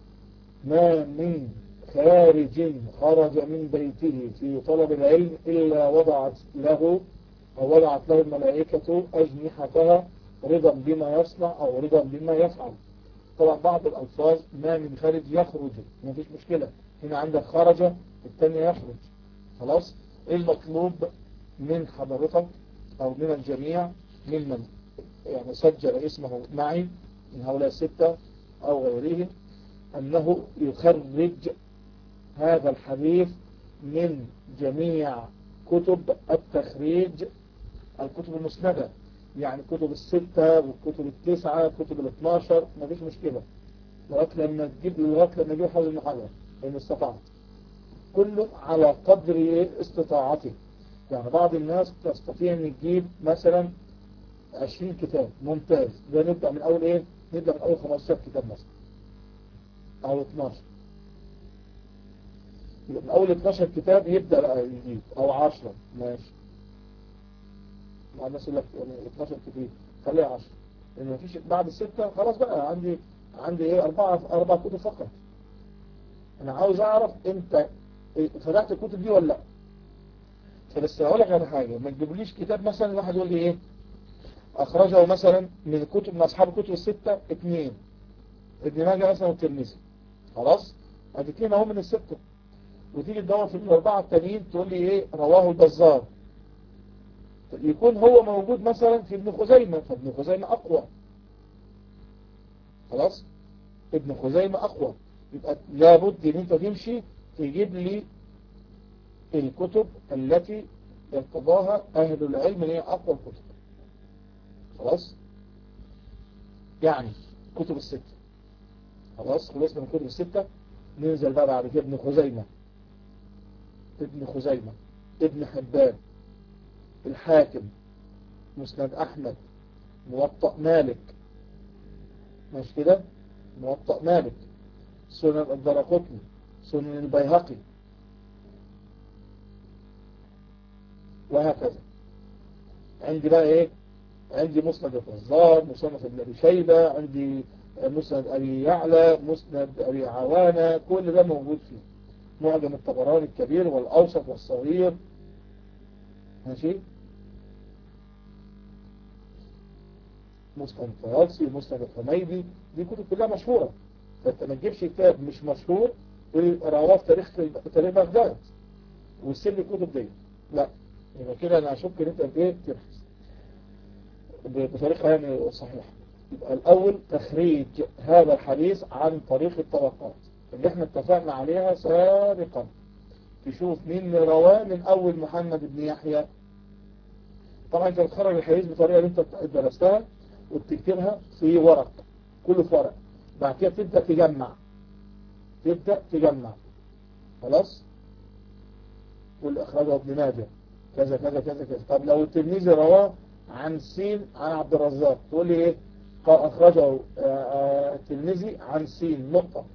ما من خارج خرج من بيته في طلب العلم إلا وضعت له أو وضعت له الملائكة أجنحتها رضا بما يصنع أو رضا بما يفعل طبعا بعض الألفاظ ما من خارج يخرج ما فيش مشكلة هنا عندك خرج الثانية يخرج خلاص إيه المطلوب من حضرتك أو من الجميع ممن يعني سجل اسمه معي من هؤلاء الستة أو غيرهم أنه يخرج هذا الحديث من جميع كتب التخريج الكتب المسندة يعني كتب الستة والكتب التسعة والكتب الاثناشر ما فيش مشكلة لغاية لما تجيب لغاية لما تجيب حاجة المحاضرة إن استطعت كله على قدر استطاعته يعني بعض الناس تستطيع أن تجيب مثلا 20 كتاب ممتاز ده نبدأ من أول إيه نبدأ من أول 15 كتاب مثلا أو 12 من أول 12 كتاب يبدأ بقى يجيب أو 10 ماشي مع الناس يقول لك يعني 12 كتاب خليها 10 لأن مفيش بعد الستة خلاص بقى عندي عندي إيه أربعة أربع كتب فقط أنا عاوز أعرف أنت فتحت الكتب دي ولا لا فبس أقول لك على حاجة ما تجيبليش كتاب مثلا واحد يقول لي إيه أخرجه مثلا من الكتب من أصحاب الكتب الستة اثنين ابن ماجه مثلا والترمذي خلاص الاثنين اهو من الستة وتيجي تدور في الأربعة التانيين تقول لي إيه رواه البزار يكون هو موجود مثلا في ابن خزيمة فابن خزيمة أقوى خلاص ابن خزيمة أقوى يبقى لابد ان انت تمشي تجيب لي الكتب التي ارتضاها أهل العلم اللي هي أقوى الكتب خلاص يعني كتب الستة خلاص خلصنا من كتب الستة ننزل بقى بعد كده ابن خزيمة ابن خزيمة ابن حبان الحاكم مسند أحمد موطأ مالك مش كده موطأ مالك سنن الدرقطني سنن البيهقي وهكذا عندي بقى ايه عندي مسند الرزاق مسند ابن ابي شيبه عندي مسند ابي يعلى مسند ابي عوانه كل ده موجود فيه معجم الطبراني الكبير والاوسط والصغير ماشي مسند الطيالسي مسند الحميدي دي كتب كلها مشهورة فانت ما تجيبش كتاب مش مشهور رواه في تاريخ تاريخ بغداد وتسيب لي الكتب دي لا يبقى كده انا اشك ان انت ايه تبحث بطريقة يعني صحيحة يبقى الاول تخريج هذا الحديث عن طريق الطبقات اللي احنا اتفقنا عليها سابقا تشوف مين اللي رواه من اول محمد بن يحيى طبعا انت بتخرج الحديث بطريقة اللي انت درستها وبتكتبها في ورق كله في ورق بعد كده تبدأ تجمع تبدأ تجمع خلاص كل اخرجه ابن ماجه كذا كذا كذا كذا طب لو التلميذ رواه عن سين عن عبد الرزاق تقول لي ايه قال اخرجه التلميذي عن سين نقطة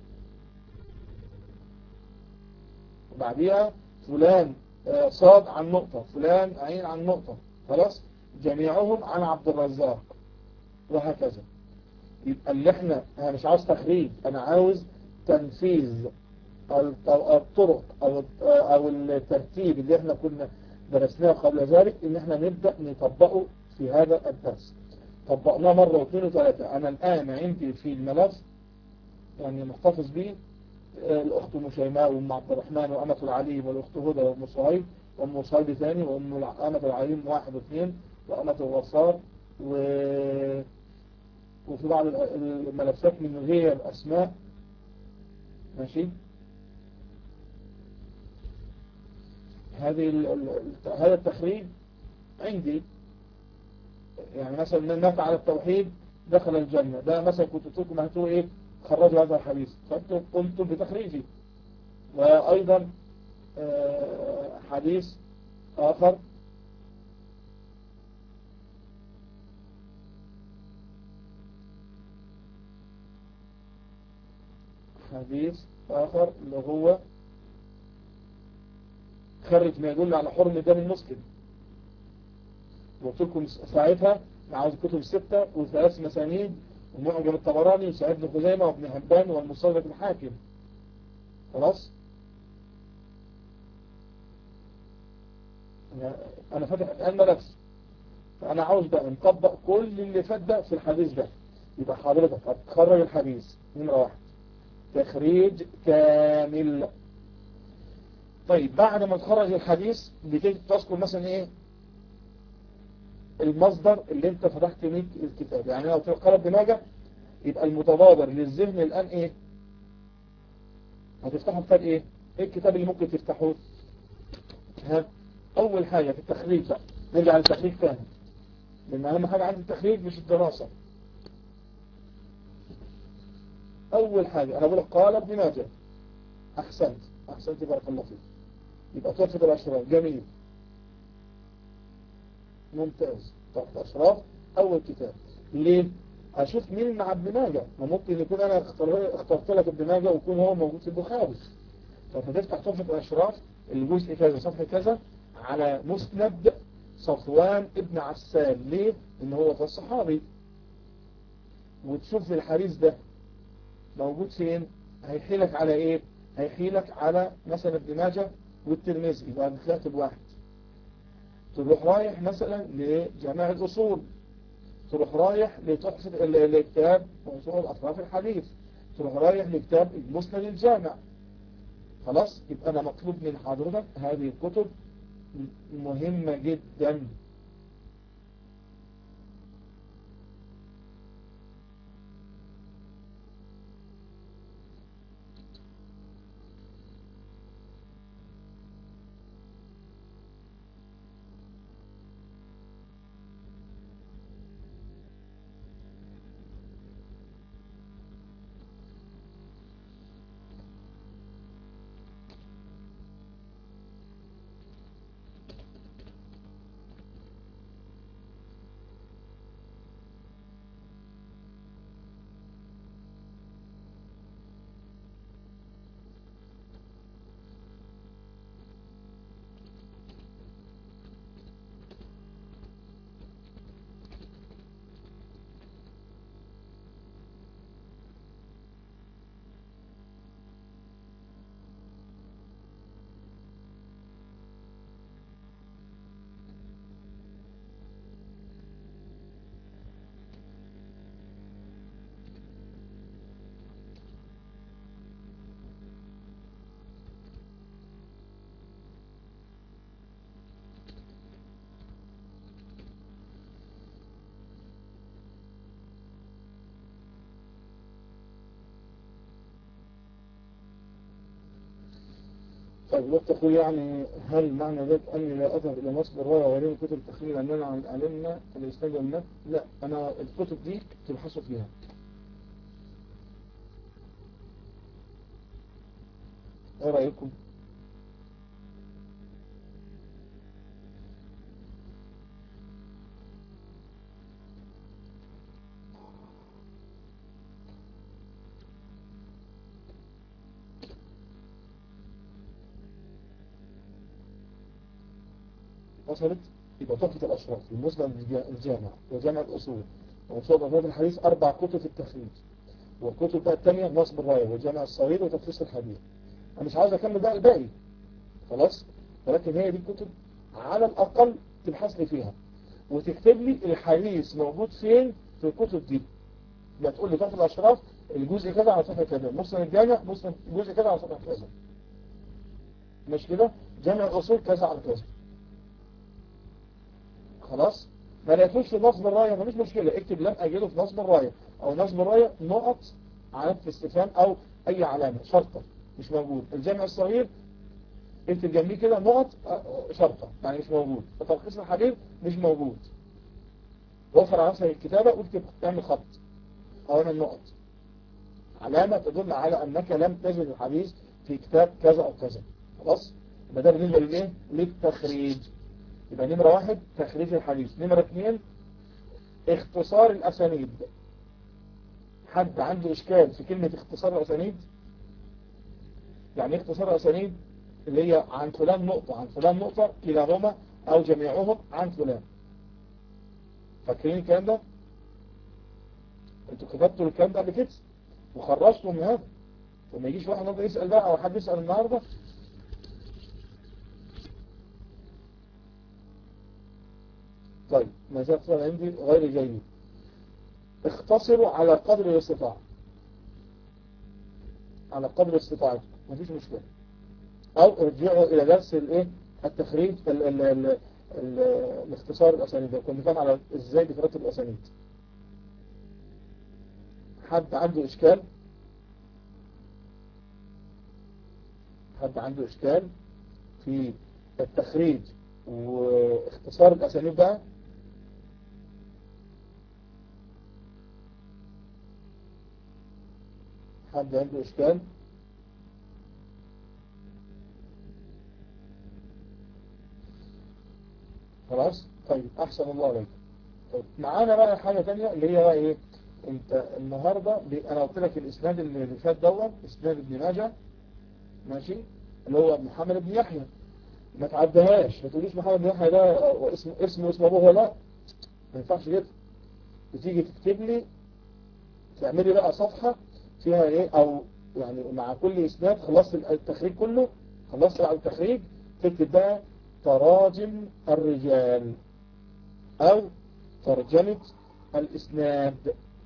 وبعديها فلان صاد عن نقطة فلان عين عن نقطة خلاص جميعهم عن عبد الرزاق وهكذا يبقى اللي احنا انا مش عاوز تخريج انا عاوز تنفيذ الطرق او او الترتيب اللي احنا كنا درسناه قبل ذلك ان احنا نبدأ نطبقه في هذا الدرس طبقناه مرة واثنين وثلاثة انا الان عندي في الملف يعني محتفظ به الاخت ام شيماء وام عبد الرحمن وامة العليم والاخت هدى وام صهيب وام صهيب ثاني وام امة العليم واحد واثنين وامة الغفار و وفي بعض الملفات من غير اسماء ماشي هذه هذا التخريج عندي يعني مثلا من مات على التوحيد دخل الجنة ده مثلا كنت قلت لكم هتقول ايه خرجوا هذا الحديث فانتم قمتم بتخريجي وايضا حديث اخر حديث اخر اللي هو خرج ما يدل على حرم دم المسلم وقلت لكم ساعتها عاوز الكتب الستة وثلاث مسانيد ومعجم الطبراني وسعيد بن خزيمة وابن حبان والمصدق الحاكم خلاص انا فاتح الان ملف فانا عاوز بقى نطبق كل اللي فات ده في الحديث ده يبقى حضرتك هتخرج الحديث نمرة واحد تخريج كامل طيب بعد ما تخرج الحديث بتيجي تذكر مثلا ايه المصدر اللي انت فتحت منه الكتاب يعني لو قال دماغك يبقى المتبادر للذهن الان ايه هتفتحه كتاب ايه ايه الكتاب اللي ممكن تفتحه ها اول حاجة في التخريج بقى نرجع للتخريج تاني لان اهم حاجة عندي التخريج مش الدراسة اول حاجة انا بقول قال ابن ماجه احسنت احسنت بارك الله فيك يبقى ترفض الاشراف جميل ممتاز طب الاشراف اول كتاب ليه اشوف مين مع ابن ماجه وممكن يكون انا اخترت لك ابن ماجه ويكون هو موجود في البخاري فتفتح تحفة الاشراف الجزء كذا صفحة كذا على مسند صفوان ابن عسال ليه ان هو ده الصحابي وتشوف الحديث ده موجود فين هيحيلك على ايه هيحيلك على مثلا ابن ماجه والترمذي يبقى بكاتب واحد تروح رايح مثلا لجامع الأصول تروح رايح لتحفة لكتاب موضوع أطراف الحديث تروح رايح لكتاب المسند الجامع خلاص يبقى أنا مطلوب من حضرتك هذه الكتب مهمة جدا طيب الوقت أخوي يعني هل معنى ذلك أني لا أذهب إلى مصر الرواية وغيرهم كتب التخريج أننا علمنا الإسناد والنفس لا أنا الكتب دي تبحثوا فيها ايه رأيكم وصلت يبقى تحفة الأشراف المسلم الجامع وجامع الأصول ومصاب أمام الحديث أربع كتب في التخريج والكتب بقى الثانية نصب الراية وجامع الصغير وتفسير الحديث أنا مش عاوز أكمل بقى الباقي خلاص ولكن هي دي الكتب على الأقل تبحث لي فيها وتكتب لي الحديث موجود فين في الكتب دي لا تقول لي تحفة الأشراف الجزء كذا على صفحة كذا مسلم الجامع مسلم الجزء كذا على صفحة كذا مش كده جامع الأصول كذا على كذا خلاص ما لقيتوش في نصب الراية مفيش مشكلة اكتب لم أجده في نصب الراية أو نصب الراية نقط علامة استفهام أو أي علامة شرطة مش موجود الجامع الصغير اكتب جنبيه كده نقط شرطة يعني مش موجود فتلخيص الحديث مش موجود وفر على نفسك الكتابة واكتب اعمل خط أو اعمل نقط علامة تدل على أنك لم تجد الحديث في كتاب كذا أو كذا خلاص يبقى ده بالنسبة للإيه؟ للتخريج يبقى نمرة واحد تخريج الحديث نمرة اثنين اختصار الأسانيد حد عنده إشكال في كلمة اختصار الأسانيد يعني اختصار الأسانيد اللي هي عن فلان نقطة عن فلان نقطة كلاهما أو جميعهم عن فلان فاكرين الكلام ده انتوا كتبتوا الكلام ده قبل كده وخرجتوا من هذا وما يجيش واحد النهارده يسأل بقى أو حد يسأل النهارده طيب ما زال عندي غير جيد اختصروا على قدر الاستطاعة على قدر استطاعتكم مفيش مشكلة او ارجعوا الى درس الايه التخريج ال ال ال ال الاختصار الاسانيد كنا بنتكلم على ازاي بترتب الاسانيد حد عنده اشكال حد عنده اشكال في التخريج واختصار الاسانيد بقى حد عنده إشكال خلاص طيب أحسن الله عليك طيب معانا بقى حاجة تانية اللي هي بقى إيه أنت النهاردة أنا قلت لك الإسناد اللي فات دوت إسناد ابن ماجه ماشي اللي هو محمد بن يحيى ما تعدهاش ما تقوليش محمد بن يحيى ده اسمه اسمه اسم ابوه لا ما ينفعش كده بتيجي تكتب لي تعملي بقى صفحة فيها ايه او يعني مع كل اسناد خلصت التخريج كله خلصت على التخريج تكتب بقى تراجم الرجال او ترجمة الاسناد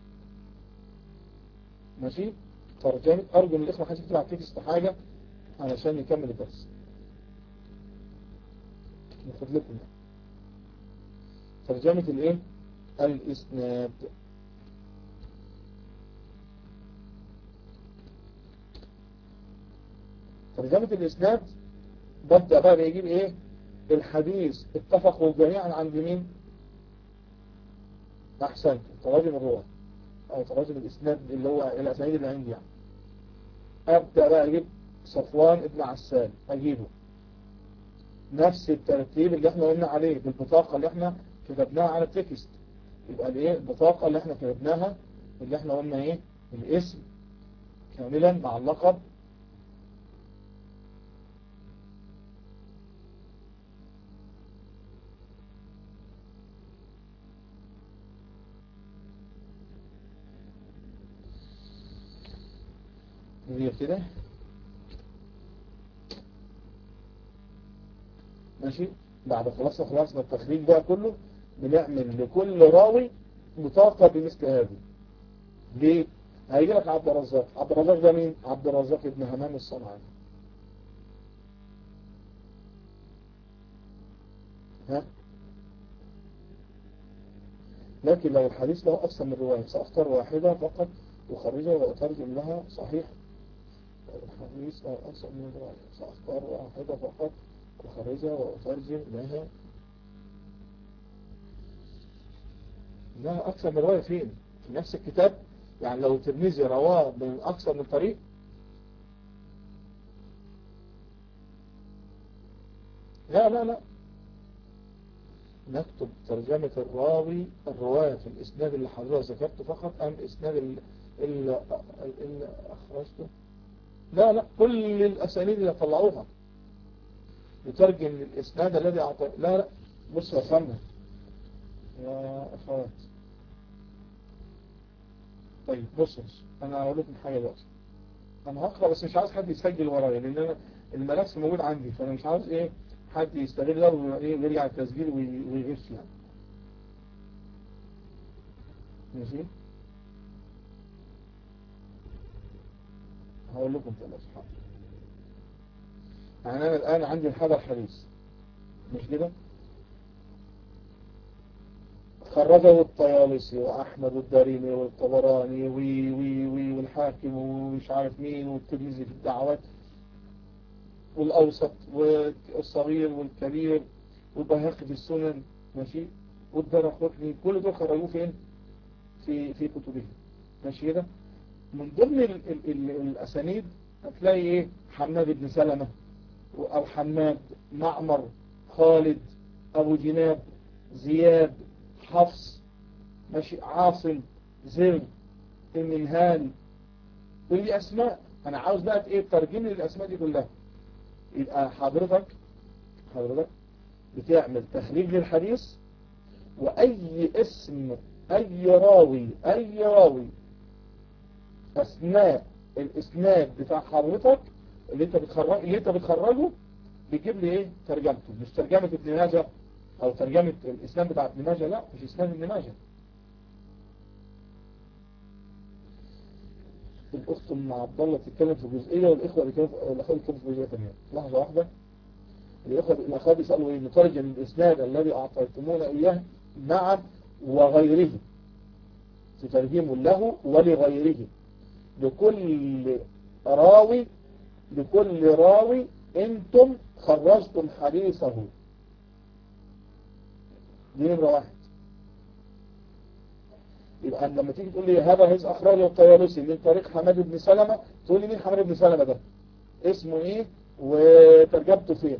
ماشي ترجمة ارجو من الاخوة حاجة تكتب على التكست حاجة علشان نكمل الدرس ناخد لكم ترجمة الايه الاسناد ترجمة الإسناد ببدأ بقى بيجيب إيه الحديث اتفقوا جميعا عند مين أحسن تراجم الروح أو تراجم الإسناد اللي هو الأسانيد اللي عندي يعني أبدأ بقى أجيب صفوان ابن عسال أجيبه نفس الترتيب اللي احنا قلنا عليه بالبطاقة اللي احنا كتبناها على التكست يبقى الايه البطاقة اللي احنا كتبناها اللي احنا قلنا ايه الاسم كاملا مع اللقب نغير كده ماشي بعد خلاص خلصنا التخريج بقى كله بنعمل لكل راوي بطاقة بمثل هذه ليه؟ هيجي لك عبد الرزاق عبد الرزاق ده مين؟ عبد الرزاق ابن همام الصنعاني ها؟ لكن لو الحديث له أكثر من رواية سأختار واحدة فقط أخرجها وأترجم لها صحيح الحديث أو أكثر من رواية سأختار واحدة فقط أخرجها وأترجم لها لا أكثر من رواية فين في نفس الكتاب يعني لو ترمذي رواه من أكثر من طريق لا لا لا نكتب ترجمة الراوي الرواية في الإسناد اللي حضرتك ذكرته فقط أم الإسناد اللي, اللي أخرجته لا لا كل الأسانيد اللي طلعوها يترجم الإسناد الذي أعطى لا لا بص يا فندم يا أخوات طيب بص أنا هقول لكم حاجة دلوقتي أنا هقرأ بس مش عاوز حد يسجل ورايا لأن أنا الملف موجود عندي فأنا مش عاوز إيه حد يستغله ويرجع التسجيل ويغش يعني ماشي هقول لكم ثلاث حاجات يعني أنا الآن عندي هذا الحديث مش كده خرجه الطيالسي وأحمد الدارمي والطبراني وي وي وي والحاكم ومش عارف مين والترمذي في الدعوات والأوسط والصغير والكبير والبهاقي في السنن ماشي والدرقطني كل دول خرجوه فين في في كتبهم ماشي كده من ضمن ال ال ال الأسانيد هتلاقي ايه حماد بن سلمة أو حماد معمر خالد أبو جناب زياد حفص ماشي عاصم زر المنهال كل دي أسماء أنا عاوز بقى ايه ترجم لي الأسماء دي كلها يبقى حضرتك حضرتك بتعمل تخريج للحديث وأي اسم أي راوي أي راوي أثناء الإسناد بتاع حضرتك اللي انت بتخرج اللي انت بتخرجه بيجيب لي ايه ترجمته مش ترجمة ابن ماجه او ترجمة الاسلام بتاع ابن ماجه لا مش اسلام ابن ماجه الاخت ام عبد الله بتتكلم في جزئيه والاخوه بيتكلموا الاخوه بيتكلموا في جزئيه ثانيه لحظه واحده الاخوه الاخوه بيسالوا ايه نترجم الاسناد الذي اعطيتمونا اياه نعم وغيره تترجموا له ولغيره لكل راوي لكل راوي انتم خرجتم حديثه دي نمرة واحد يبقى لما تيجي تقول لي هذا هز أخرجه الطيالسي من طريق حماد بن سلمة تقول لي مين حماد بن سلمة ده اسمه ايه وترجمته فين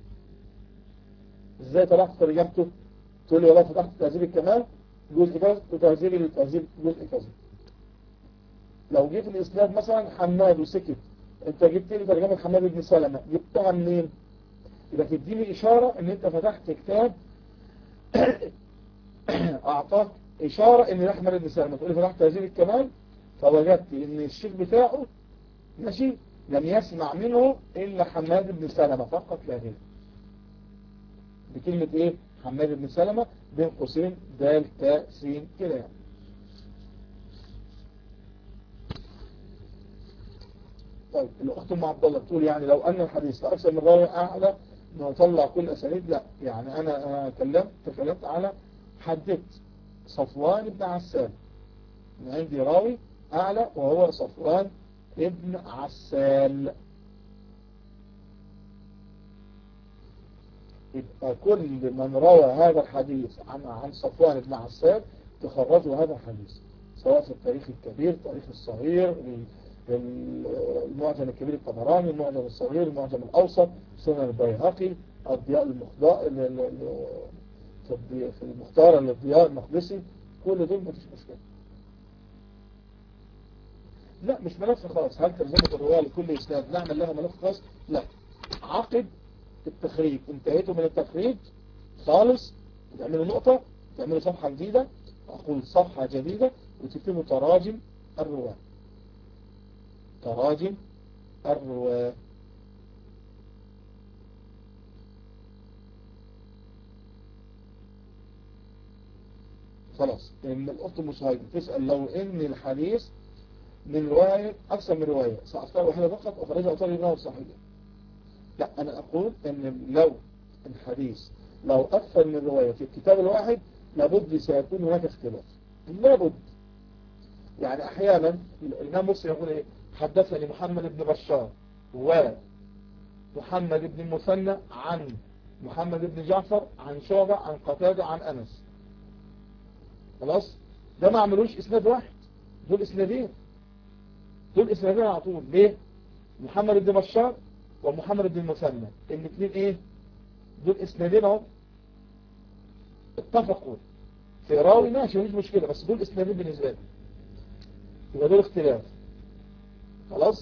ازاي طلعت ترجمته تقول لي والله فتحت تهذيب الكمال جزء كذا وتهذيب التهذيب جزء كذا لو جيت الإسناد مثلا حماد وسكت انت جبت لي ترجمة حماد بن سلمة جبتها منين يبقى تديني إشارة ان انت فتحت كتاب اعطاك إشارة ان ده حماد بن سلمة تقول لي فتحت تهذيب الكمال فوجدت ان الشيخ بتاعه ماشي لم يسمع منه إلا حماد بن سلمة فقط لا غير بكلمة ايه حماد بن سلمة بين قوسين دال تاء سين كده يعني طيب الأخت أم عبد الله بتقول يعني لو أن الحديث أكثر من راوي أعلى نطلع كل أسانيد لا يعني أنا أنا تكلمت تكلمت على حددت صفوان بن عسال عندي راوي أعلى وهو صفوان ابن عسال يبقى كل من روى هذا الحديث عن عن صفوان بن عسال تخرجوا هذا الحديث سواء في التاريخ الكبير التاريخ الصغير المعجم الكبير الطبراني المعجم الصغير المعجم الأوسط سنن البيهقي الضياء المخضاء في المختار للضياء المقدسي كل دول مفيش مشكلة لا مش ملف خاص هل ترجمة الرواية لكل إسناد نعمل لها ملف خاص لا عقد التخريج انتهيتوا من التخريج خالص تعملوا نقطة تعملوا صفحة جديدة أقول صفحة جديدة وتكتبوا تراجم الرواة تراجم الرواة خلاص ان الأخت المشاهدة تسأل لو ان الحديث من رواية أكثر من رواية سأختار واحدة فقط أخرجها أطار الله صحيح لا أنا أقول أن لو الحديث لو أكثر من رواية في الكتاب الواحد لابد سيكون هناك اختلاف لابد يعني أحيانا الإمام مسلم يقول إيه حدثني محمد بن بشار ومحمد بن المثنى عن محمد بن جعفر عن شعبة عن قتادة عن أنس خلاص ده ما عملوش اسناد واحد دول اسنادين دول اسنادين على طول ليه محمد بن بشار ومحمد بن المثنى الاثنين ايه دول اسنادين اهو اتفقوا في راوي ماشي مش مشكلة بس دول اسنادين بالنسبة لي يبقى دول اختلاف خلاص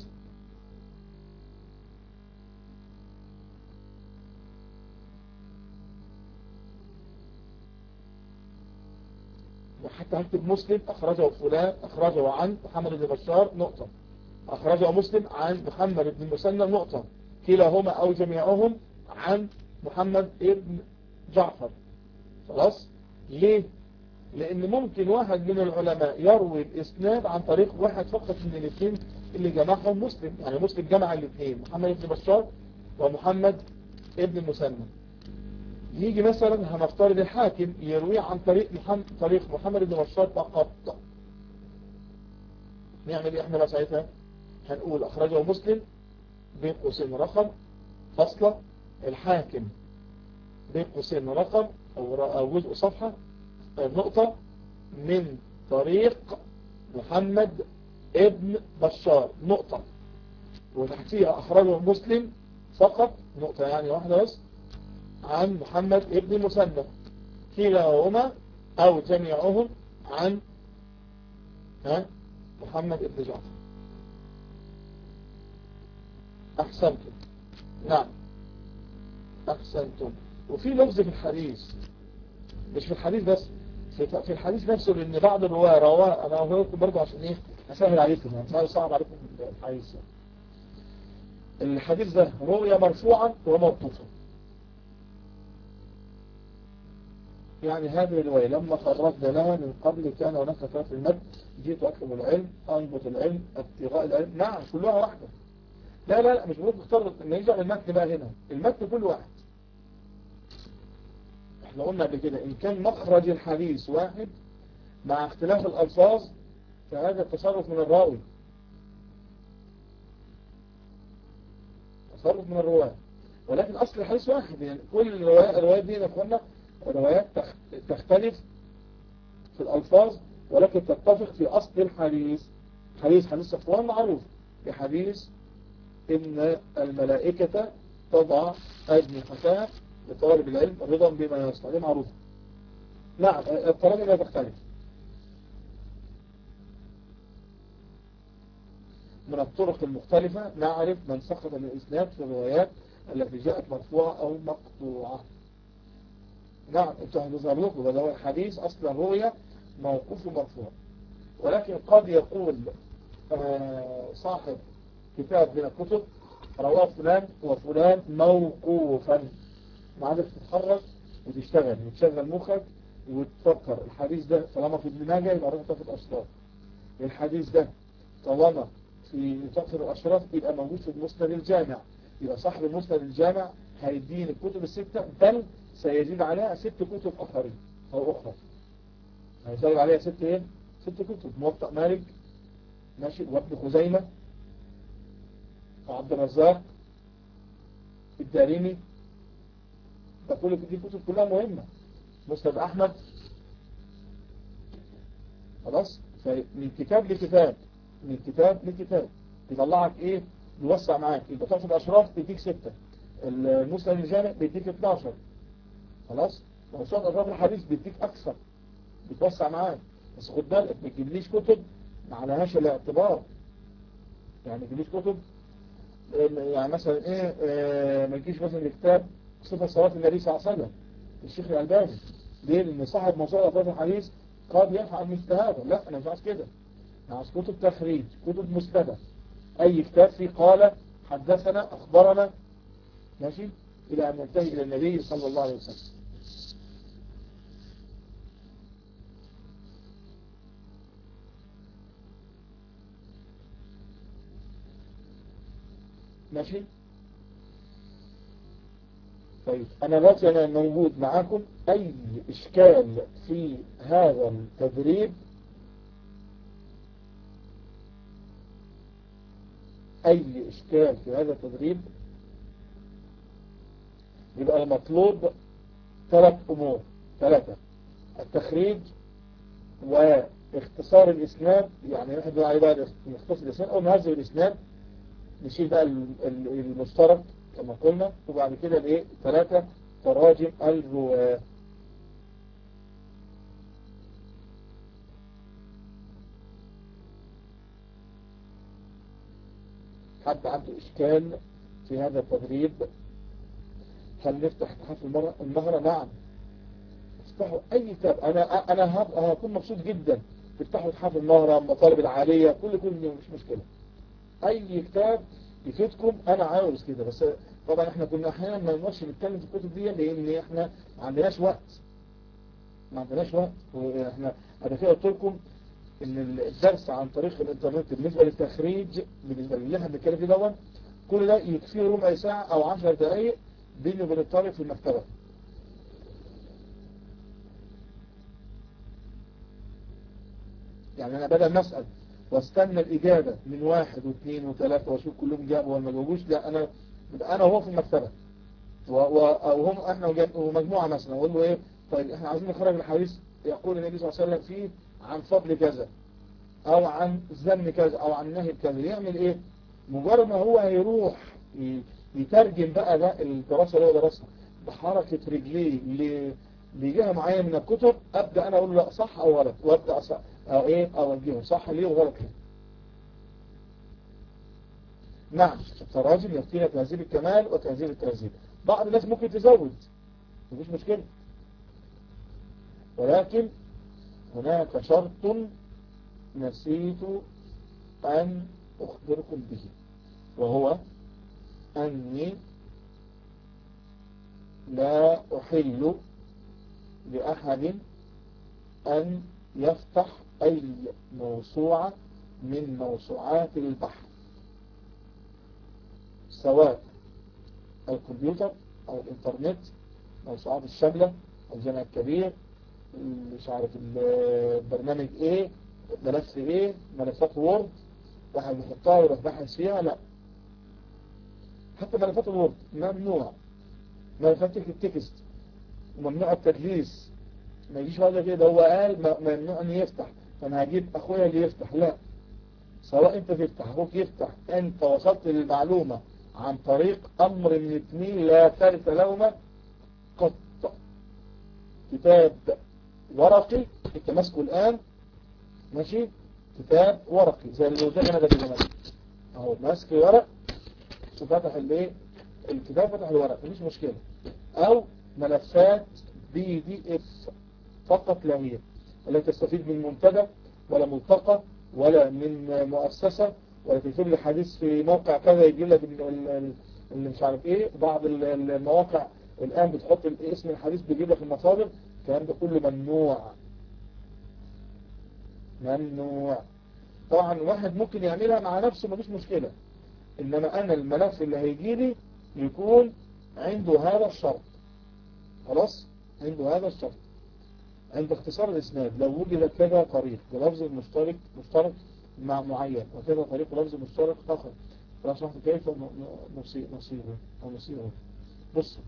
وحتى هكتب مسلم أخرجه فلان أخرجه عن محمد بن بشار نقطة أخرجه مسلم عن محمد بن مسنى نقطة كلاهما أو جميعهم عن محمد بن جعفر خلاص ليه لأن ممكن واحد من العلماء يروي الإسناد عن طريق واحد فقط من الاثنين اللي جمعهم مسلم يعني مسلم جمع الاثنين محمد بن بشار ومحمد ابن المسنى يجي مثلا هنفترض الحاكم يروي عن طريق محمد, طريق محمد بن بشار فقط نعمل ايه احنا بقى ساعتها هنقول اخرجه مسلم بين قوسين رقم فصلة الحاكم بين قوسين رقم او جزء صفحة نقطة من طريق محمد ابن بشار نقطة وتحتيها اخرجه مسلم فقط نقطة يعني واحدة بس عن محمد ابن مسنى كلاهما او جميعهم عن ها محمد ابن جعفر احسنتم نعم احسنتم وفي لفظ في الحديث مش في الحديث بس في في الحديث نفسه لان بعض الرواه رواه انا هقول برضه عشان ايه اسهل عليكم يعني صعب عليكم الحديث الحديث ده رؤيا مرفوعا وموقوفا يعني هذه الرواية لما خرجنا لها من قبل كان هناك في المد جيت أطلب العلم أنبط العلم ابتغاء العلم نعم كلها واحدة لا لا لا مش بقول مختار ان يجعل المتن بقى هنا المتن كل واحد احنا قلنا قبل كده ان كان مخرج الحديث واحد مع اختلاف الألفاظ فهذا التصرف من الراوي تصرف من الرواة ولكن أصل الحديث واحد يعني كل الروايات دي نقولنا روايات تختلف في الألفاظ ولكن تتفق في أصل الحديث حديث حديث صفوان معروف بحديث إن الملائكة تضع أجنحتها لطالب العلم رضا بما يستطيع معروف نعم الطلبة لا تختلف من الطرق المختلفة نعرف من سقط من الإسناد في الروايات التي جاءت مرفوعة أو مقطوعة نعم انتوا هتظهر لكم ده هو الحديث أصلا رؤية موقوف ومرفوع ولكن قد يقول آه صاحب كتاب من الكتب رواه فلان وفلان موقوفا ما عادك تتحرك وتشتغل وتشغل مخك وتفكر الحديث ده طالما في ابن ماجه يبقى روح تاخد أشراف الحديث ده طالما في تأخر الأشراف يبقى موجود في المسند الجامع يبقى صاحب المسند الجامع هيدين الكتب الستة بل سيزيد عليها ست كتب أخرين أو أخرى هيزيد عليها ست إيه؟ ست كتب موطأ مالك ماشي وابن خزيمة وعبد الرزاق الداريني ده كل دي كتب كلها مهمة مسند أحمد خلاص فمن كتاب لكتاب من كتاب لكتاب يطلعك ايه يوسع معاك يبقى تاخد اشراف بيديك ستة المسلم الجامع بيديك 12 خلاص موسوعة اشراف الحديث بيديك اكثر بتوسع معاك بس خد بالك ما تجيبليش كتب ما عليهاش الاعتبار يعني ما تجيبليش كتب يعني مثلا ايه اه ما تجيش مثلا كتاب صفة صلاة النبي صلى الله عليه وسلم الشيخ الألباني ليه لان صاحب موسوعة اشراف الحديث قد يفعل مثل هذا لا انا مش عايز كده عايز كتب تخريج كتب مسندة اي كتاب فيه قال حدثنا اخبرنا ماشي الى ان ننتهي الى النبي صلى الله عليه وسلم ماشي طيب انا دلوقتي انا موجود معاكم اي اشكال في هذا التدريب أي إشكال في هذا التدريب يبقى المطلوب ثلاث أمور ثلاثة التخريج واختصار الإسناد يعني نحن عليه بقى نختصر الإسناد أو نهذب الإسناد نشيل بقى المشترك كما قلنا وبعد كده الايه ثلاثة تراجم الرواة حد عنده إشكال في هذا التدريب هل نفتح تحف المهرة نعم افتحوا أي كتاب أنا أنا هكون مبسوط جدا تفتحوا تحف المهرة المطالب العالية كل كل مش مشكلة أي كتاب يفيدكم أنا عاوز كده بس طبعا احنا كنا أحيانا ما نقدرش نتكلم في الكتب دي لأن احنا ما عندناش وقت ما عندناش وقت واحنا أنا كده قلت لكم ان الدرس عن طريق الانترنت بالنسبة للتخريج بالنسبة للي احنا بنتكلم فيه دون كل ده يكفيه ربع ساعة او عشر دقايق بيني وبين الطالب في المكتبة يعني انا بدل ما اسال واستنى الاجابة من واحد واثنين وثلاثة واشوف كلهم جابوا ولا ما جاوبوش لا انا انا وهو في المكتبة وهم احنا ومجموعة مثلا اقول له ايه طيب احنا عايزين نخرج الحديث يقول النبي صلى الله عليه وسلم فيه عن فضل كذا او عن ذم كذا او عن نهي كذا يعمل ايه مجرد ما هو هيروح يترجم بقى ده الدراسة اللي هو درسها بحركة رجليه لجهة معينة من الكتب ابدأ انا اقول له لا صح او غلط وابدأ أصح او ايه اوجهه صح ليه وغلط ليه نعم التراجم يكفينا تهذيب الكمال وتهذيب التهذيب بعض الناس ممكن تزود مفيش مشكلة ولكن هناك شرط نسيت أن أخبركم به وهو أني لا أحل لأحد أن يفتح أي موسوعة من موسوعات البحث سواء الكمبيوتر أو الإنترنت موسوعات الشاملة الجامع الكبير مش عارف البرنامج ايه ملف ايه ملفات وورد واحد بيحطها ويروح باحث فيها لا حتى ملفات الوورد ممنوع ملفات التكست وممنوع التدليس ما يجيش هذا كده هو قال ممنوع ان يفتح فانا هجيب اخويا اللي يفتح لا سواء انت تفتح اخوك يفتح انت وصلت للمعلومة عن طريق امر من اثنين لا ثالث لهما قط كتاب ورقي انت ماسكه الان ماشي كتاب ورقي زي اللي قدامنا ده كده مثلا اهو ماسك ورق وفتح الايه الكتاب فتح الورق مفيش مشكله او ملفات بي دي اف فقط لا هي ولا تستفيد من منتدى ولا ملتقى ولا من مؤسسة ولا تكتب لي حديث في موقع كذا يجيب لك اللي مش عارف ايه بعض المواقع الان بتحط اسم الحديث بيجيب لك المصادر الكلام ده كله ممنوع ممنوع طبعا واحد ممكن يعملها مع نفسه مفيش مشكلة انما انا الملف اللي هيجي لي يكون عنده هذا الشرط خلاص عنده هذا الشرط عند اختصار الاسناد لو وجد كذا طريق بلفظ مشترك مشترك مع معين وكذا طريق بلفظ مشترك اخر فلا شرط كيف نصيبه او نصيبه بص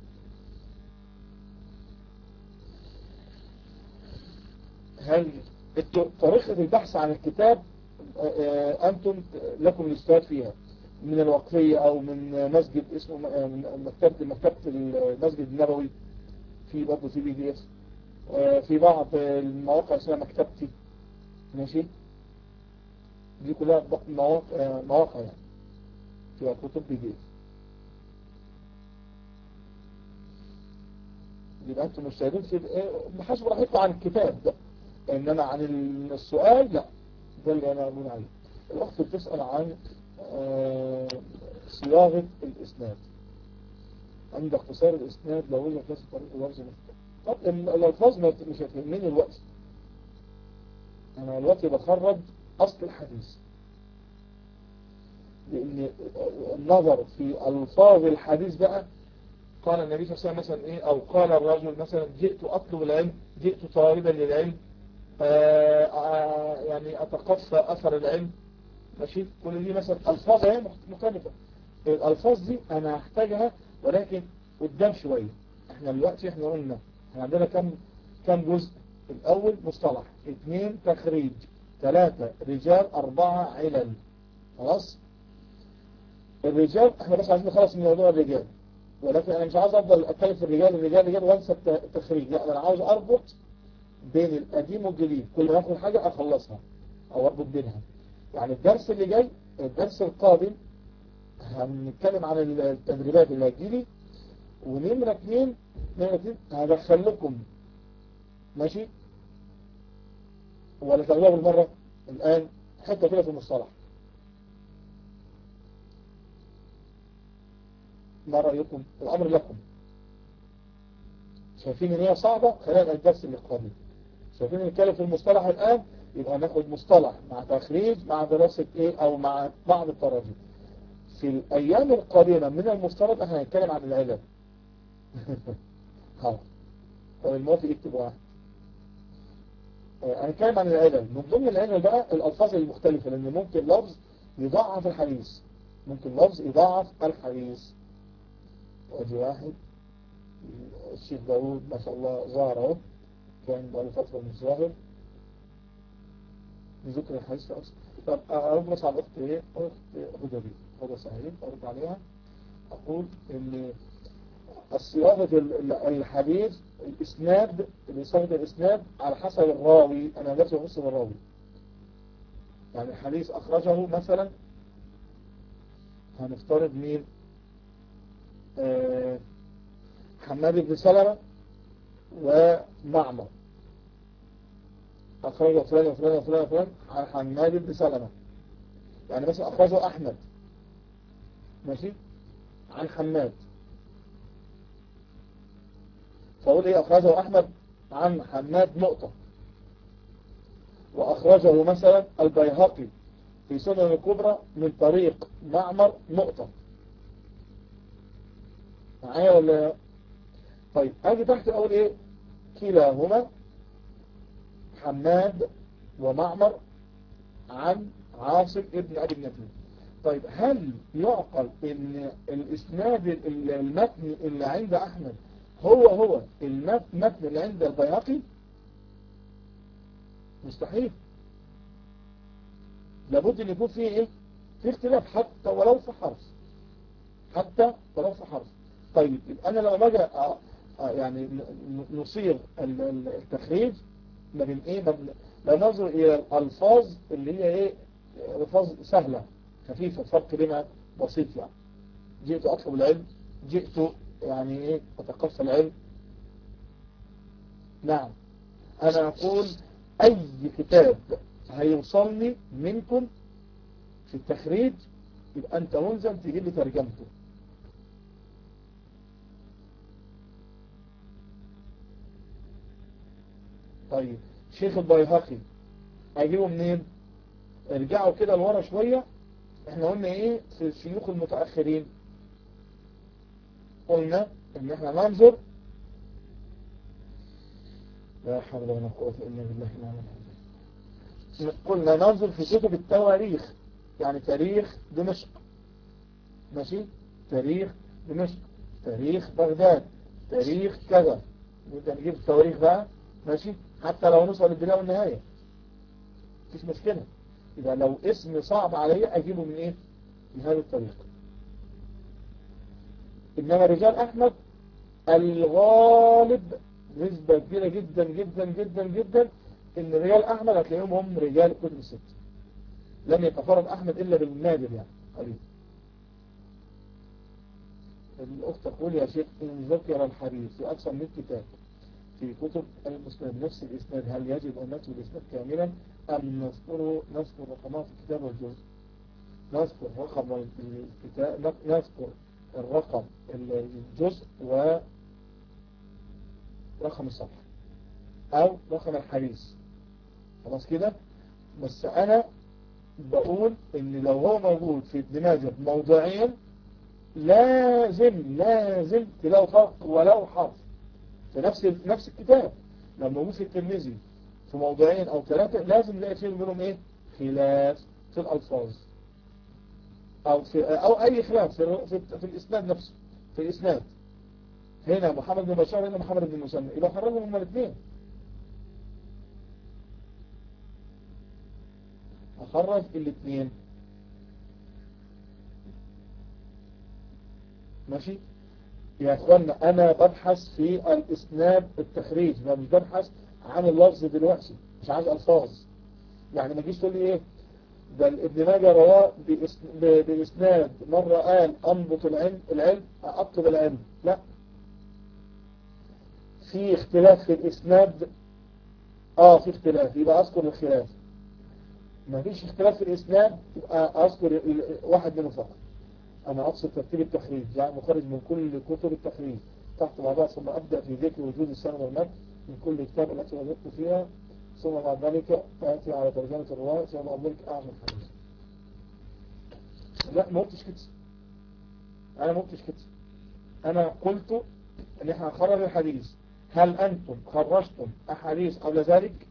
هل طريقة البحث عن الكتاب أنتم لكم الاستفاد فيها من الوقفية أو من مسجد اسمه من مكتبة مكتبة المسجد النبوي في برضه في بي دي اف في بعض المواقع اسمها مكتبتي ماشي دي كلها مواقع مواقع يعني فيها كتب بي دي اف يبقى انتم مجتهدين في بحسب راحتكم عن الكتاب ده انما عن السؤال لا ده اللي انا اقول عليه الاخت بتسأل عن صياغة الاسناد عند اختصار الاسناد لو وجد نفس طريقه لفظ مختلف طب الالفاظ مش هتهمني الوقت انا الوقت بخرج اصل الحديث لان النظر في الفاظ الحديث بقى قال النبي صلى الله عليه وسلم مثلا ايه او قال الرجل مثلا جئت اطلب العلم جئت طالبا للعلم آآ آآ يعني اتقصى اثر العلم ماشي كل دي مثلا الفاظ اهي مختلفة الالفاظ دي انا هحتاجها ولكن قدام شوية احنا دلوقتي احنا قلنا احنا عندنا كم كم جزء الاول مصطلح اثنين تخريج ثلاثة رجال اربعة علل خلاص الرجال احنا بس عايزين نخلص من موضوع الرجال ولكن انا مش عاوز افضل اتكلم في الرجال الرجال الرجال وانسى التخريج لا انا عاوز اربط بين القديم والجديد كل ما اخد حاجة اخلصها او اربط بينها يعني الدرس اللي جاي الدرس القادم هنتكلم عن التدريبات اللي هتجيلي ونمرة اثنين نمرة اثنين هدخل لكم ماشي ولا تغيروا بالمرة الآن حتة كده في المصطلح ما رأيكم الأمر لكم شايفين ان هي صعبة خلال الدرس اللي قادم شايفين نتكلم في المصطلح الآن يبقى ناخد مصطلح مع تخريج مع دراسة ايه او مع بعض التراجم في الايام القادمة من المفترض احنا هنتكلم عن العلم ها طب الموافق يكتب واحد هنتكلم عن العلل من ضمن العلل بقى الالفاظ المختلفة لان ممكن لفظ يضاعف الحديث ممكن لفظ يضاعف الحديث ادي واحد الشيخ داوود ما شاء الله ظهر اهو كان بقاله فترة مش ظاهر ذكر الحديث أصلا طب أرد بس على الأخت إيه أخت هدى بي هدى سهلين أرد عليها أقول إن الصياغة الحديث الإسناد صيغة الإسناد على حسب الراوي أنا لا أبص بالراوي يعني الحديث أخرجه مثلا هنفترض مين آه حماد بن سلمة ومعمر أخرجه فلان وفلان وفلان وفلان عن حماد بن سلمة يعني مثلا أخرجه أحمد ماشي عن حماد فأقول إيه أخرجه أحمد عن حماد نقطة وأخرجه مثلا البيهقي في سنن الكبرى من طريق معمر نقطة معايا ولا طيب أجي تحت أقول إيه كلاهما حماد ومعمر عن عاصم ابن أبي النبي طيب هل يعقل ان الاسناد المتن اللي عند احمد هو هو المتن اللي عند البيهقي مستحيل لابد ان يكون فيه ايه في اختلاف حتى ولو في حرف حتى ولو في حرف طيب انا لو باجي يعني نصيغ التخريج ما بين ايه لا ننظر الى الالفاظ اللي هي ايه الفاظ سهلة خفيفة فرق بينها بسيط يعني جئت اطلب العلم جئت يعني ايه اتقصى العلم نعم انا اقول اي كتاب هيوصلني منكم في التخريج يبقى انت ملزم تجيب لي ترجمته طيب شيخ البيهقي اجيبه منين ارجعوا كده لورا شوية احنا قلنا ايه في الشيوخ المتأخرين قلنا ان احنا ننظر لا حول ولا قوة الا بالله قلنا ننظر في كتب التواريخ يعني تاريخ دمشق ماشي تاريخ دمشق تاريخ بغداد تاريخ كذا نبدأ نجيب التواريخ بقى ماشي حتى لو نوصل للبداية والنهاية مفيش مشكلة إذا لو اسم صعب عليا أجيبه من إيه من هذه الطريقة إنما رجال أحمد الغالب نسبة كبيرة جدا جدا جدا جدا إن رجال أحمد هتلاقيهم هم رجال كتب الست لم يتفرد أحمد إلا بالنادر يعني قليل الأخت تقول يا شيخ إن ذكر الحديث في أكثر من كتاب في كتب المسلم نفس الإسناد هل يجب أن نكتب الإسناد كاملا أم نذكره نذكر رقمات الكتاب والجزء نذكر رقم الكتاب نذكر الرقم الجزء و رقم الصفحة أو رقم الحديث خلاص كده بس أنا بقول إن لو هو موجود في ابن ماجه موضعيا لازم لازم تلاقوا فرق ولو حرف في نفس نفس الكتاب لما موجود في الترمذي في موضوعين او ثلاثة لازم نلاقي فيه منهم ايه خلاف في الالفاظ أو, في أو أي خلاف في, في, في الإسناد نفسه في الإسناد هنا محمد بن بشار هنا محمد بن مسلم يبقى خرجهم هما الاثنين أخرج الاثنين ماشي يا اخوانا انا ببحث في الاسناد التخريج ما مش ببحث عن اللفظ دلوقتي مش عايز الفاظ يعني ما تجيش تقول لي ايه ده ابن ماجه رواه باسناد مرة قال انبط العلم العلم اطلب العلم لا في اختلاف في الاسناد اه في اختلاف يبقى اذكر الخلاف ما فيش اختلاف في الاسناد يبقى اذكر واحد منه فقط أنا أقصد ترتيب التخريج يعني مخرج من كل كتب التخريج تحت بعضها ثم أبدأ في ذكر وجود السنة والمد من كل كتاب التي وجدت فيها ثم بعد ذلك أتي على ترجمة الرواية ثم بعد ذلك أعمل حديث لا ما قلتش كده أنا ما قلتش كده أنا قلت إن إحنا نخرج الحديث هل أنتم خرجتم أحاديث قبل ذلك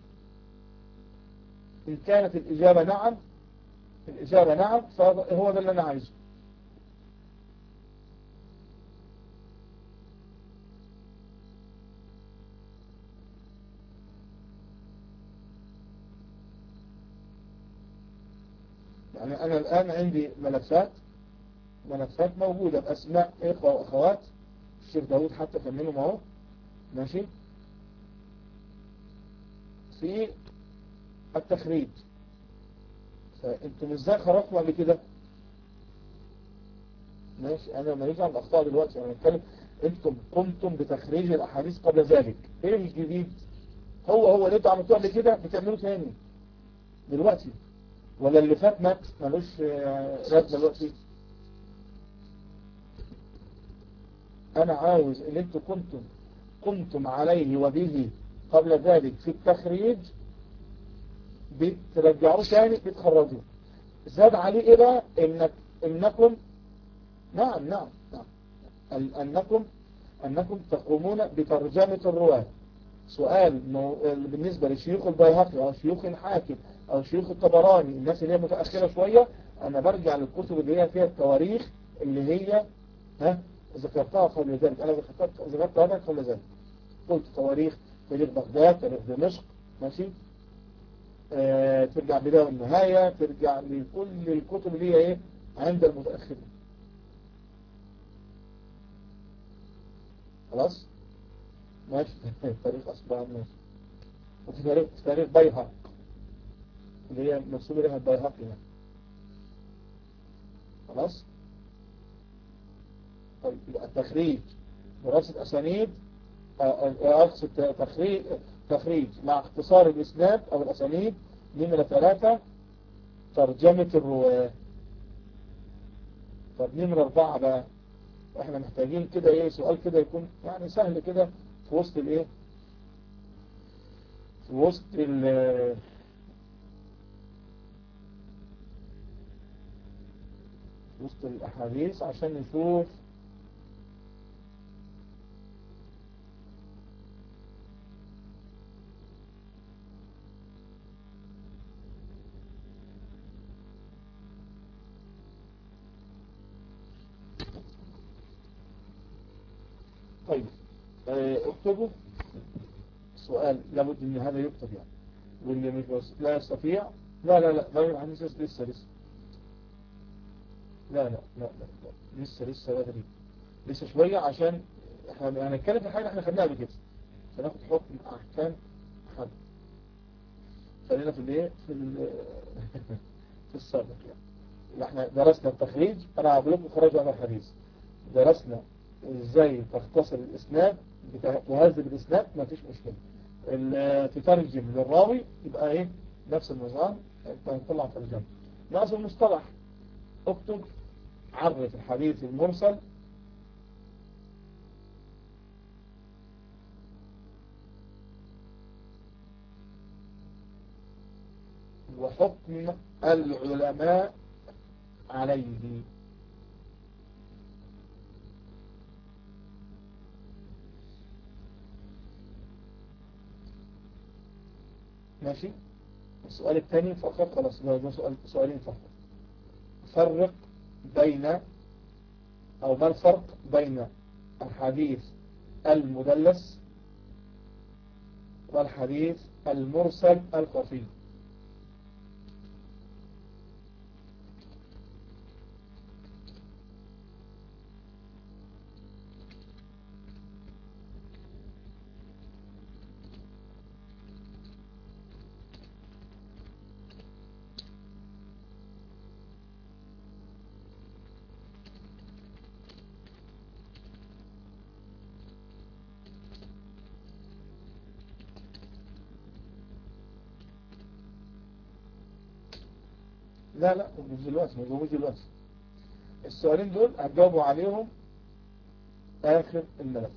إن كانت الإجابة نعم الإجابة نعم فهو ده اللي أنا عايزه يعني أنا الآن عندي ملفات ملفات موجودة بأسماء إخوة وأخوات الشيخ داود حتى كملهم اهو ماشي في التخريج فانتم ازاي خرجتوا قبل كده ماشي انا ماليش عن الاخطاء دلوقتي انا بتكلم انتم قمتم بتخريج الاحاديث قبل ذلك ايه الجديد هو هو اللي انتوا عملتوه قبل كده بتعملوه تاني دلوقتي ولا اللي فات مات ملوش رد دلوقتي انا عاوز اللي انتوا كنتم قمتم عليه وبه قبل ذلك في التخريج بترجعوه تاني بتخرجوه زاد عليه ايه بقى انك انكم نعم نعم نعم انكم انكم تقومون بترجمة الرواة سؤال مو... بالنسبة لشيوخ البيهقي او شيوخ الحاكم او شيوخ الطبراني الناس اللي هي متأخرة شوية انا برجع للكتب اللي هي فيها التواريخ اللي هي ها ذكرتها قبل ذلك انا ذكرت ذكرت هذا قبل ذلك قلت تواريخ تاريخ بغداد تاريخ دمشق ماشي آه ترجع بداية والنهاية ترجع لكل الكتب اللي هي ايه عند المتأخرين خلاص ماشي تاريخ أصبحان ماشي وفي تاريخ تاريخ بيهق اللي هي منسوب إليها البيهق يعني خلاص طيب يبقى التخريج دراسة أسانيد أقصد تخريج تخريج مع اختصار الإسناد أو الأسانيد نمرة ثلاثة ترجمة الرواة طب نمرة أربعة بقى احنا محتاجين كده ايه سؤال كده يكون يعني سهل كده في وسط الايه في وسط ال في وسط الأحاديث عشان نشوف طيب اكتبوا سؤال لابد ان هذا يكتب يعني واللي مش لا يستطيع لا لا لا غير عن لسه لسه لسه لا لا لا لا, لا. لسه لسه بدري لسه شوية عشان احنا هنتكلم في حاجة احنا خدناها قبل كده فناخد حكم احكام حد خلينا في الايه في في السابق يعني احنا درسنا التخريج انا هقول لكم خرج عن الحديث درسنا ازاي تختصر الاسناد تهذب الاسناد ما فيش مشكلة تترجم للراوي يبقى ايه نفس النظام انت هتطلع ترجمة ناقص المصطلح اكتب عرف الحديث المرسل وحكم العلماء عليه ماشي السؤال الثاني فقط خلاص ده سؤال سؤالين فقط فرق بين أو ما الفرق بين الحديث المدلس والحديث المرسل الخفي لا لا مش دلوقتي ما جاوبوش دلوقتي السؤالين دول هتجاوبوا عليهم آخر الملف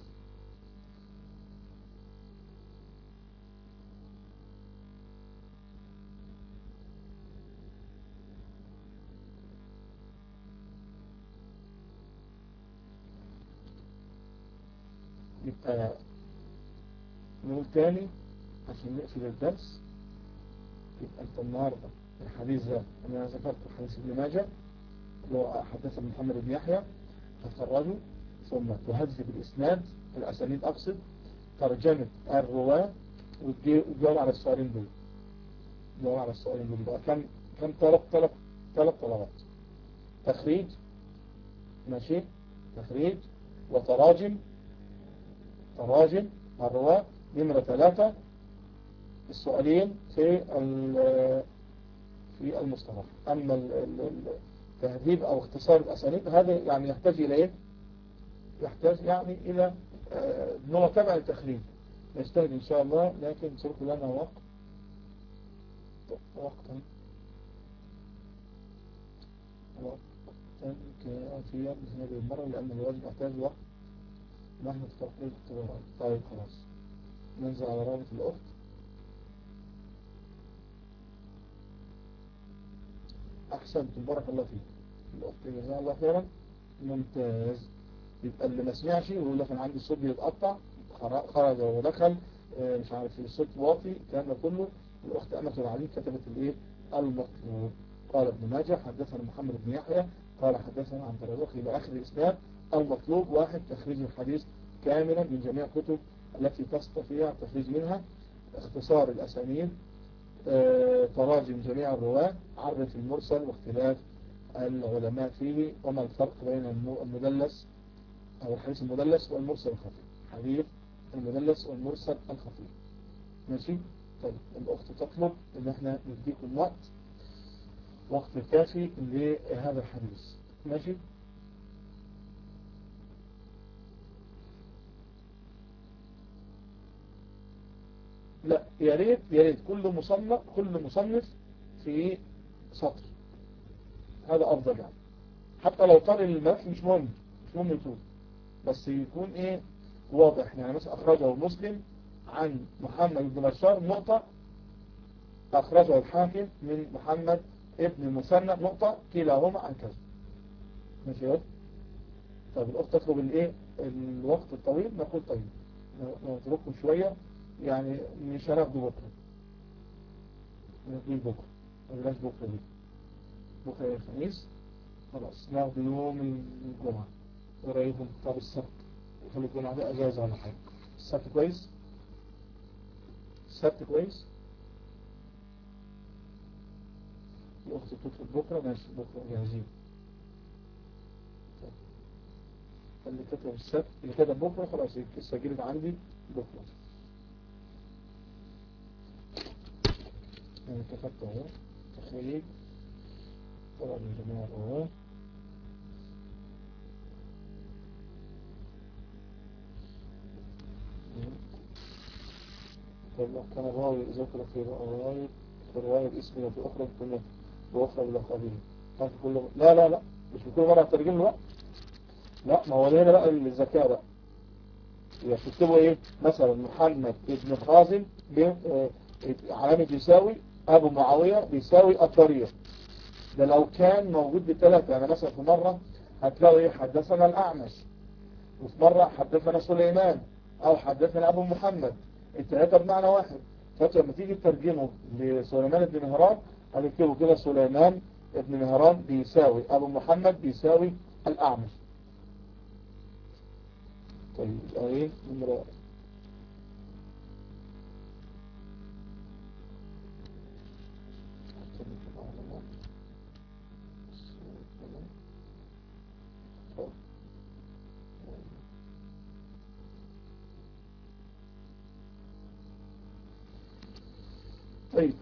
يبقى نقول تاني عشان نقفل الدرس يبقى انت النهارده الحديث ده أنا ذكرت حديث ابن ماجه اللي هو حدث محمد بن يحيى تخرجه ثم تهذب الإسناد الأسانيد أقصد ترجمة الرواة وتجاوب على السؤالين دول تجاوب على السؤالين دول بقى كم كم طلب طلب ثلاث طلبات تخريج ماشي تخريج وتراجم تراجم الرواة نمرة ثلاثة السؤالين في في المصطلح أما التهذيب أو اختصار الأسانيد هذا يعني يحتاج إلى إيه؟ يحتاج يعني إلى نوع تبع التخريج نجتهد إن شاء الله لكن سوف لنا وقت وقتا وقتا كافيا هذه المرة لأن الواجب يحتاج وقت نحن في تقريب التبارات طيب خلاص ننزل على رابط الأخت أحسنت بارك الله فيك الأخت جزاها الله خيرا ممتاز يبقى اللي ما سمعش ويقول لك أنا عندي الصوت بيتقطع خرج ودخل مش عارف الصوت واطي الكلام ده كله الأخت أمة العليم كتبت الإيه المطلوب قال ابن ماجه حدثنا محمد بن يحيى قال حدثنا عن الرزاق إلى آخر الإسناد المطلوب واحد تخريج الحديث كاملا من جميع الكتب التي تستطيع التخريج منها اختصار الأسانيد اه تراجم جميع الرواة عرف المرسل واختلاف العلماء فيه وما الفرق بين المدلس أو الحديث المدلس والمرسل الخفي حديث المدلس والمرسل الخفي ماشي طيب الأخت تطلب ان احنا نديكم وقت وقت كافي لهذا الحديث ماشي لا يا ريت يا ريت كل مصنف كل مصنف في سطر هذا افضل يعني حتى لو طال الملف مش مهم مش مهم يطول بس يكون ايه واضح يعني مثلا اخرجه مسلم عن محمد بن بشار نقطة اخرجه الحاكم من محمد ابن المثنى نقطة كلاهما عن كذا ماشي يا طب الاخت تطلب الايه الوقت الطويل نقول طيب نترككم شوية يعني مش هناخده بكرة ناخده بكرة بلاش بكرة دي بكرة الخميس خلاص ناخده يوم الجمعة قريب من طب السبت وخلي الجمعة ده اجازة ولا حاجة السبت كويس السبت كويس الأخت بتطلب بكرة ماشي بكرة جاهزين اللي كتب السبت اللي كتب بكرة خلاص سجلت عندي بكرة أنا كتبت اهو تخريج طبعا من جميع الأوراق طب كان الراوي ذكر في رواية في رواية باسمه وفي أخرى كنا بأخرى بالأخرين كل لا لا لا مش بكل مرة هترجم له بقى لا ما هو هنا بقى الذكاء بقى يكتبوا ايه مثلا محمد ابن خازم علامة يساوي ابو معاوية بيساوي الطريق ده لو كان موجود بثلاثة يعني مثلا في مرة هتلاقوا ايه حدثنا الاعمش وفي مرة حدثنا سليمان او حدثنا ابو محمد الثلاثة بمعنى واحد فانت لما تيجي تترجمه لسليمان بن مهران هتكتبه كده سليمان ابن مهران بيساوي أبو محمد بيساوي الأعمش طيب ايه نمرة طيب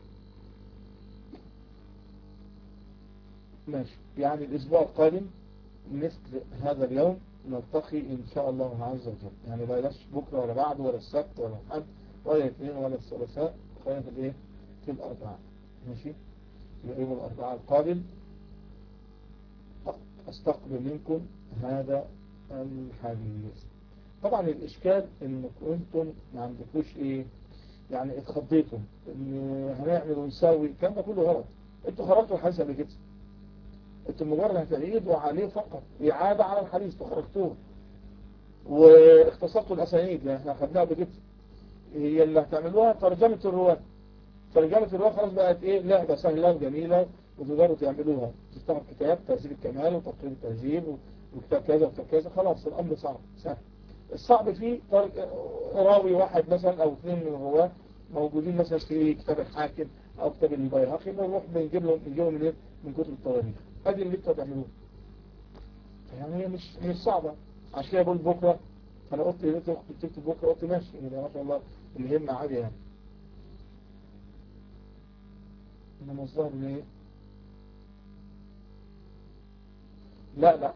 ماشي يعني الأسبوع القادم مثل هذا اليوم نلتقي إن شاء الله عز وجل يعني بلاش بكرة ولا بعد ولا السبت ولا الحد ولا الاثنين ولا الثلاثاء خلينا في الايه في الأربعاء ماشي يوم الأربعاء القادم أستقبل منكم هذا الحديث طبعا الإشكال إنكم أنتم ما عندكوش إيه يعني اتخضيتم إن هنعمل ونسوي الكلام ده كله غلط انتوا خرجتوا الحديث قبل كده انتوا مجرد هتعيدوا عليه فقط إعادة على الحديث فخرجتوه واختصرتوا الأسانيد لأن احنا خدناها قبل كده هي اللي هتعملوها ترجمة الرواة ترجمة الرواة خلاص بقت ايه لعبة سهلة وجميلة وتقدروا تعملوها تفتحوا كتاب تهذيب الكمال وتقريب التهذيب وكتاب كذا وكتاب كذا خلاص الأمر صعب سهل الصعب فيه راوي واحد مثلا أو اثنين من الرواة موجودين مثلا في كتاب الحاكم أو كتاب البيهقي نروح بنجيب لهم بنجيبهم من من كتب التواريخ ادي اللي انتوا تعملوه يعني هي مش مش صعبة عشان كده بقول بكرة انا قلت لي انت تكتب بكرة قلت ماشي يعني ما شاء الله الهمة عالية يعني انما الظاهر ليه لا لا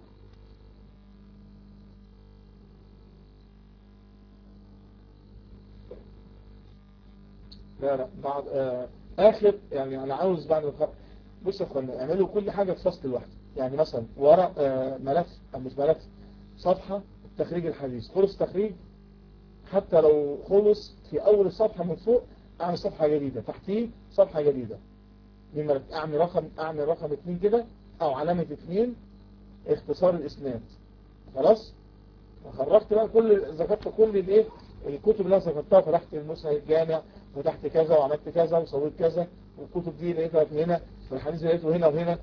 لا لا بعد آه اخر يعني انا عاوز بعد الخط بص يا اخوانا اعملوا كل حاجة في فصل لوحده يعني مثلا ورق آه ملف او مش ملف صفحة تخريج الحديث خلص تخريج حتى لو خلص في اول الصفحة من فوق اعمل صفحة جديدة تحتيه صفحة جديدة اعمل رقم اعمل رقم اتنين كده او علامة اتنين اختصار الاسناد خلاص خرجت بقى كل ذكرت كل الايه الكتب اللي انا ذكرتها فتحت المسند الجامع وتحت كذا وعملت كذا وسويت كذا والكتب دي لقيتها في هنا والحديث لقيته هنا وهنا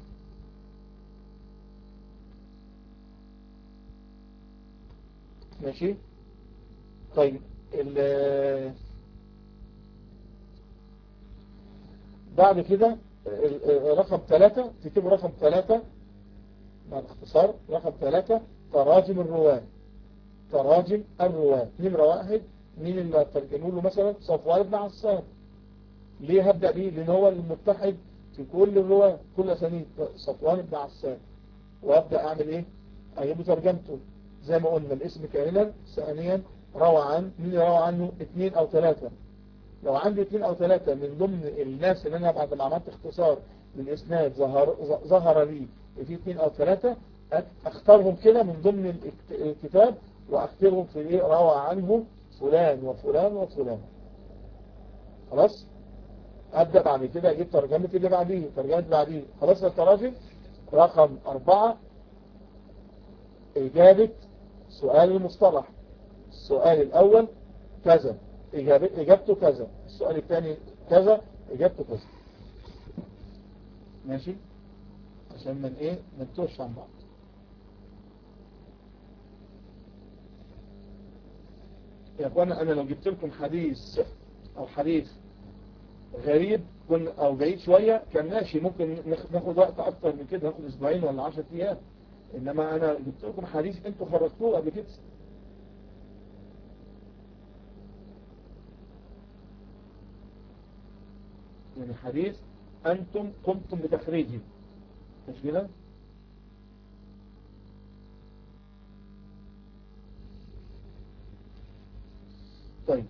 ماشي طيب بعد كده رقم ثلاثة تكتب رقم ثلاثة مع الاختصار رقم ثلاثة تراجم الرواة تراجم الرواة نمرة واحد مين اللي ترجموا له مثلا صفوان بن عسان ليه هبدأ بيه لان هو المتحد في كل الرواة كل اسانيد صفوان بن عسان وابدأ اعمل ايه اجيب له ترجمته زي ما قلنا الاسم كاملا ثانيا روى عن مين روى عنه اثنين او ثلاثة لو عندي اثنين او ثلاثة من ضمن الناس اللي انا بعد ما عملت اختصار للاسناد ظهر ظهر لي في اثنين او ثلاثة اختارهم كده من ضمن الكتاب واكتبهم في ايه روى عنه فلان وفلان وفلان خلاص ابدأ بعد كده اجيب ترجمة اللي بعديه ترجمة اللي بعديه خلاص التراجم رقم اربعة اجابة سؤال المصطلح السؤال الاول كذا اجابته كذا السؤال الثاني كذا اجابته كذا ماشي عشان من ايه ما نتوش عن بعض يا اخوانا انا لو جبت لكم حديث او حديث غريب كن او بعيد شوية كان ماشي ممكن ناخد وقت اكتر من كده ناخد اسبوعين ولا 10 ايام انما انا جبت لكم حديث انتوا خرجتوه قبل كده يعني حديث انتم قمتم بتخريجه مش كده طيب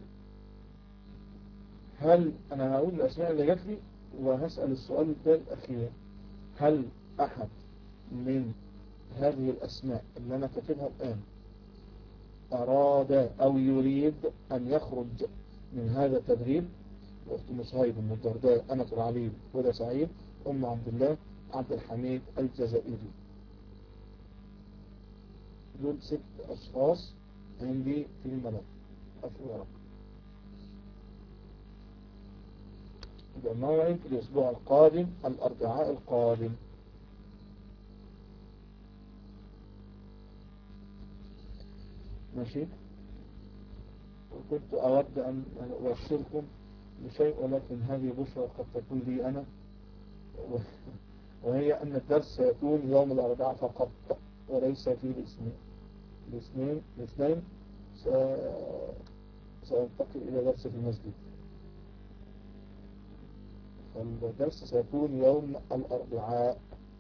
هل انا هقول الاسماء اللي جات لي وهسأل السؤال الثاني الاخير هل احد من هذه الاسماء اللي انا كاتبها الان اراد او يريد ان يخرج من هذا التدريب وقت مصايب ام الدرداء أنة العليم ودا سعيد أم عبد الله عبد الحميد الجزائري دول ست أشخاص عندي في الملف أفرق يبقى موعد الأسبوع القادم الأربعاء القادم ماشي وكنت أود أن أبشركم بشيء ولكن هذه بشرى قد تكون لي أنا وهي أن الدرس سيكون يوم الأربعاء فقط وليس في الاثنين الاثنين الاثنين سأنتقل إلى درس في المسجد فالدرس سيكون يوم الأربعاء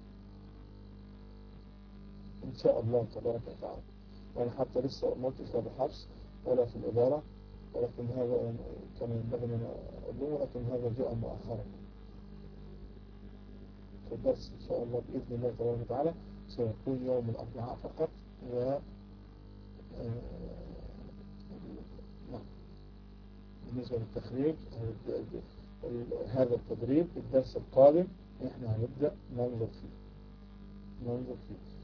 إن شاء الله تبارك وتعالى وأنا حتى لسه ما قلتش لا بحرص ولا في الإدارة ولكن هذا كان ينبغي أن أقوله ولكن هذا جاء مؤخرا فالدرس إن شاء الله بإذن الله تبارك وتعالى سيكون يوم الأربعاء فقط و بالنسبة للتخريج هذا التدريب الدرس القادم احنا هنبدأ ننظر فيه ننظر فيه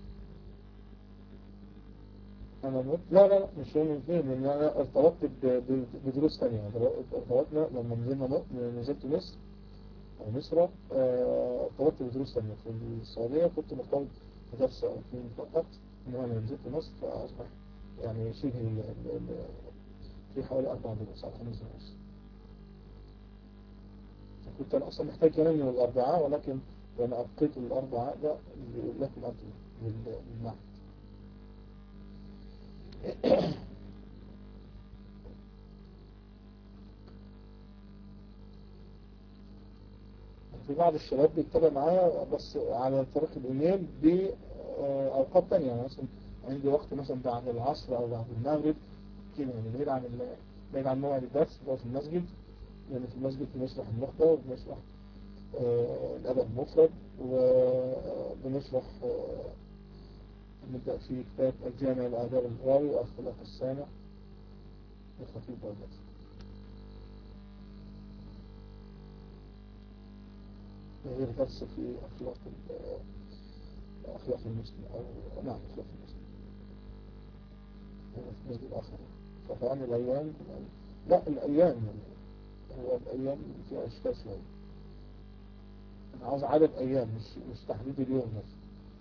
انا مت لا لا لا مش يوم الاثنين لان انا ارتبطت بدروس ثانية ارتبطنا لما نزلنا نزلت مصر او مصر ارتبطت بدروس ثانية في السعودية كنت مرتبط بدرس او اثنين فقط انما انا نزلت مصر فاصبح يعني شبه في حوالي اربع دروس او خمس دروس كنت أنا أصلا محتاج كمان من الأربعاء ولكن وأنا أبقيت الأربعاء ده لكم أنتم للمعهد في بعض الشباب بيتابع معايا بس على طريق الإيميل بأوقات تانية يعني مثلا عندي وقت مثلا بعد العصر أو بعد المغرب كده يعني بعيد عن بعيد عن موعد الدرس في المسجد يعني في المسجد بنشرح النخبة وبنشرح آه الأدب المفرد وبنشرح آه نبدأ في كتاب الجامع الآداب الغاوي وأخلاق السامع لخطيب بغداد غير درس في أخلاق أخلاق المسلم أو نعم أخلاق المسلم هذا في المسجد الآخر ففعل الأيام لا الأيام هو الأيام فيها أشكال شوية أنا عاوز عدد أيام مش مش تحديد اليوم بس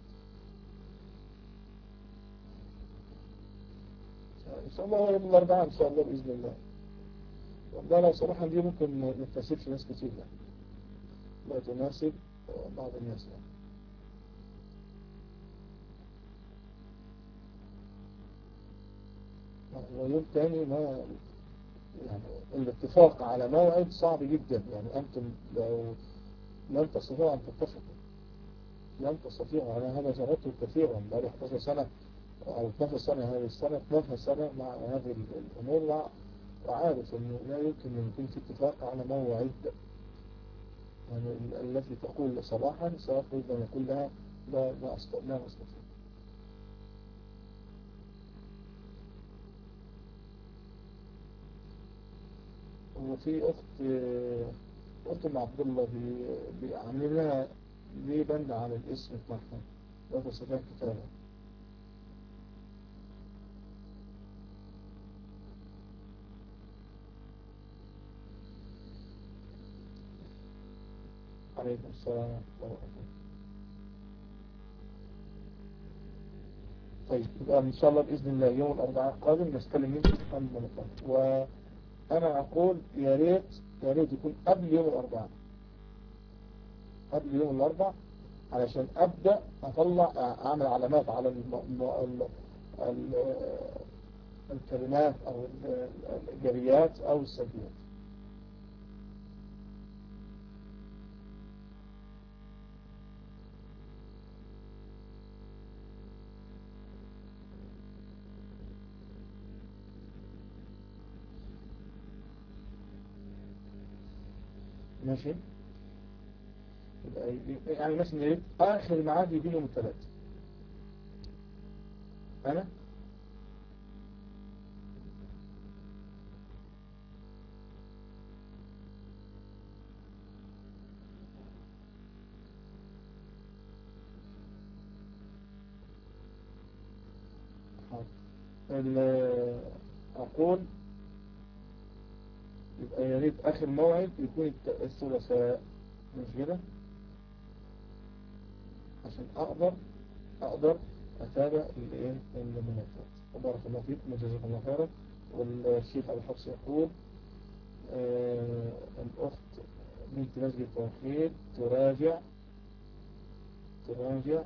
إن شاء الله يوم الأربعاء إن شاء الله بإذن الله والله لو صراحة دي ممكن ما تناسبش ناس كتير يعني لا تناسب بعض الناس يعني ويوم تاني ما يعني الاتفاق على موعد صعب جدا يعني أنتم لو لن تستطيعوا أن تتفقوا لن تستطيعوا أنا هذا جربته كثيرا بقالي 11 سنة أو 12 سنة هذه السنة 12 سنة مع هذه الأمور وعارف أنه لا يمكن أن يكون في اتفاق على موعد يعني التي تقول صباحا سأقول لما يقول لها لا لا أستطيع لا أستطيع وفي أخت أخت أم عبد الله بيعملها ليه بند على الاسم بتاعها لا تستطيع كتابة عليكم السلام ورحمة الله وبركاته طيب يبقى إن شاء الله بإذن الله يوم الأربعاء القادم نستلم منكم عن المنطقة وأنا أقول يا ريت يا ريت يكون قبل يوم الأربعاء قبل يوم الأربعاء علشان أبدأ أطلع أعمل علامات على الم... ال... ال... الكلمات أو الجريات أو السلبيات ماشي يعني مثلا يريد آخر معاد يجي يوم الثلاث أنا أقول يبقى يا ريت آخر موعد يكون الثلاثاء مش كده عشان أقدر أقدر أتابع الإيه المنافات وبارك الله فيكم وجزاكم الله خيرا والشيخ أبو حفص يقول آه الأخت بنت مسجد التوحيد تراجع تراجع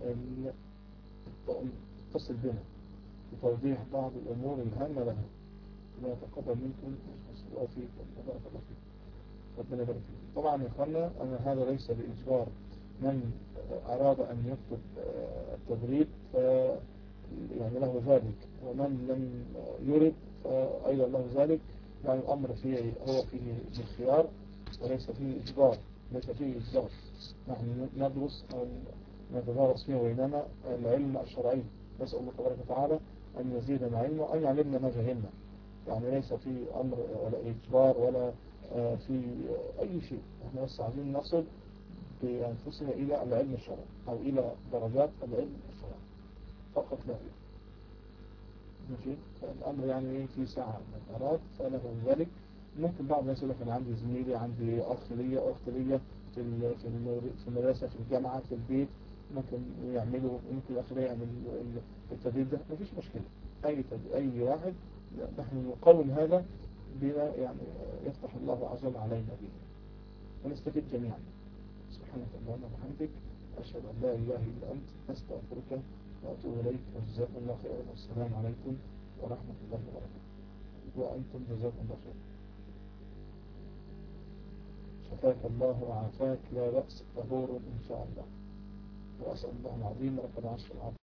تصل بنا لتوضيح بعض الأمور الهامة لها لا يتقبل منكم الله فيكم وبارك الله فيكم ربنا يبارك فيكم طبعا يا اخوانا أنا هذا ليس بإجبار من أراد أن يكتب التدريب ف يعني له ذلك ومن لم يرد فأيضا له ذلك يعني الأمر فيه هو فيه الخيار وليس فيه إجبار ليس فيه إجبار نحن ندرس أو نتدارس فيه وإنما العلم الشرعي نسأل الله تبارك وتعالى أن يزيدنا علما وأن يعلمنا ما جهلنا يعني ليس في أمر ولا إجبار ولا في أي شيء احنا بس عايزين نصل بأنفسنا إلى العلم الشرعي أو إلى درجات العلم الشرعي فقط لا غير ماشي الأمر يعني في ساعة من أراد فله ذلك ممكن بعض الناس يقول لك أنا عندي زميلي عندي أخ ليا أخت ليا في في المدرسة في الجامعة في البيت ممكن يعملوا ممكن الأخ يعمل التدريب ده مفيش مشكلة أي أي واحد نحن نقوم هذا بما يعني يفتح الله عز وجل علينا به ونستفيد جميعا سبحانك اللهم وبحمدك أشهد أن لا إله إلا أنت أستغفرك وأتوب إليك وجزاكم الله خيرا والسلام عليكم ورحمة الله وبركاته وأنتم جزاكم الله خيرا شفاك الله وعافاك لا بأس طهور إن شاء الله وأسأل الله العظيم رب العرش العظيم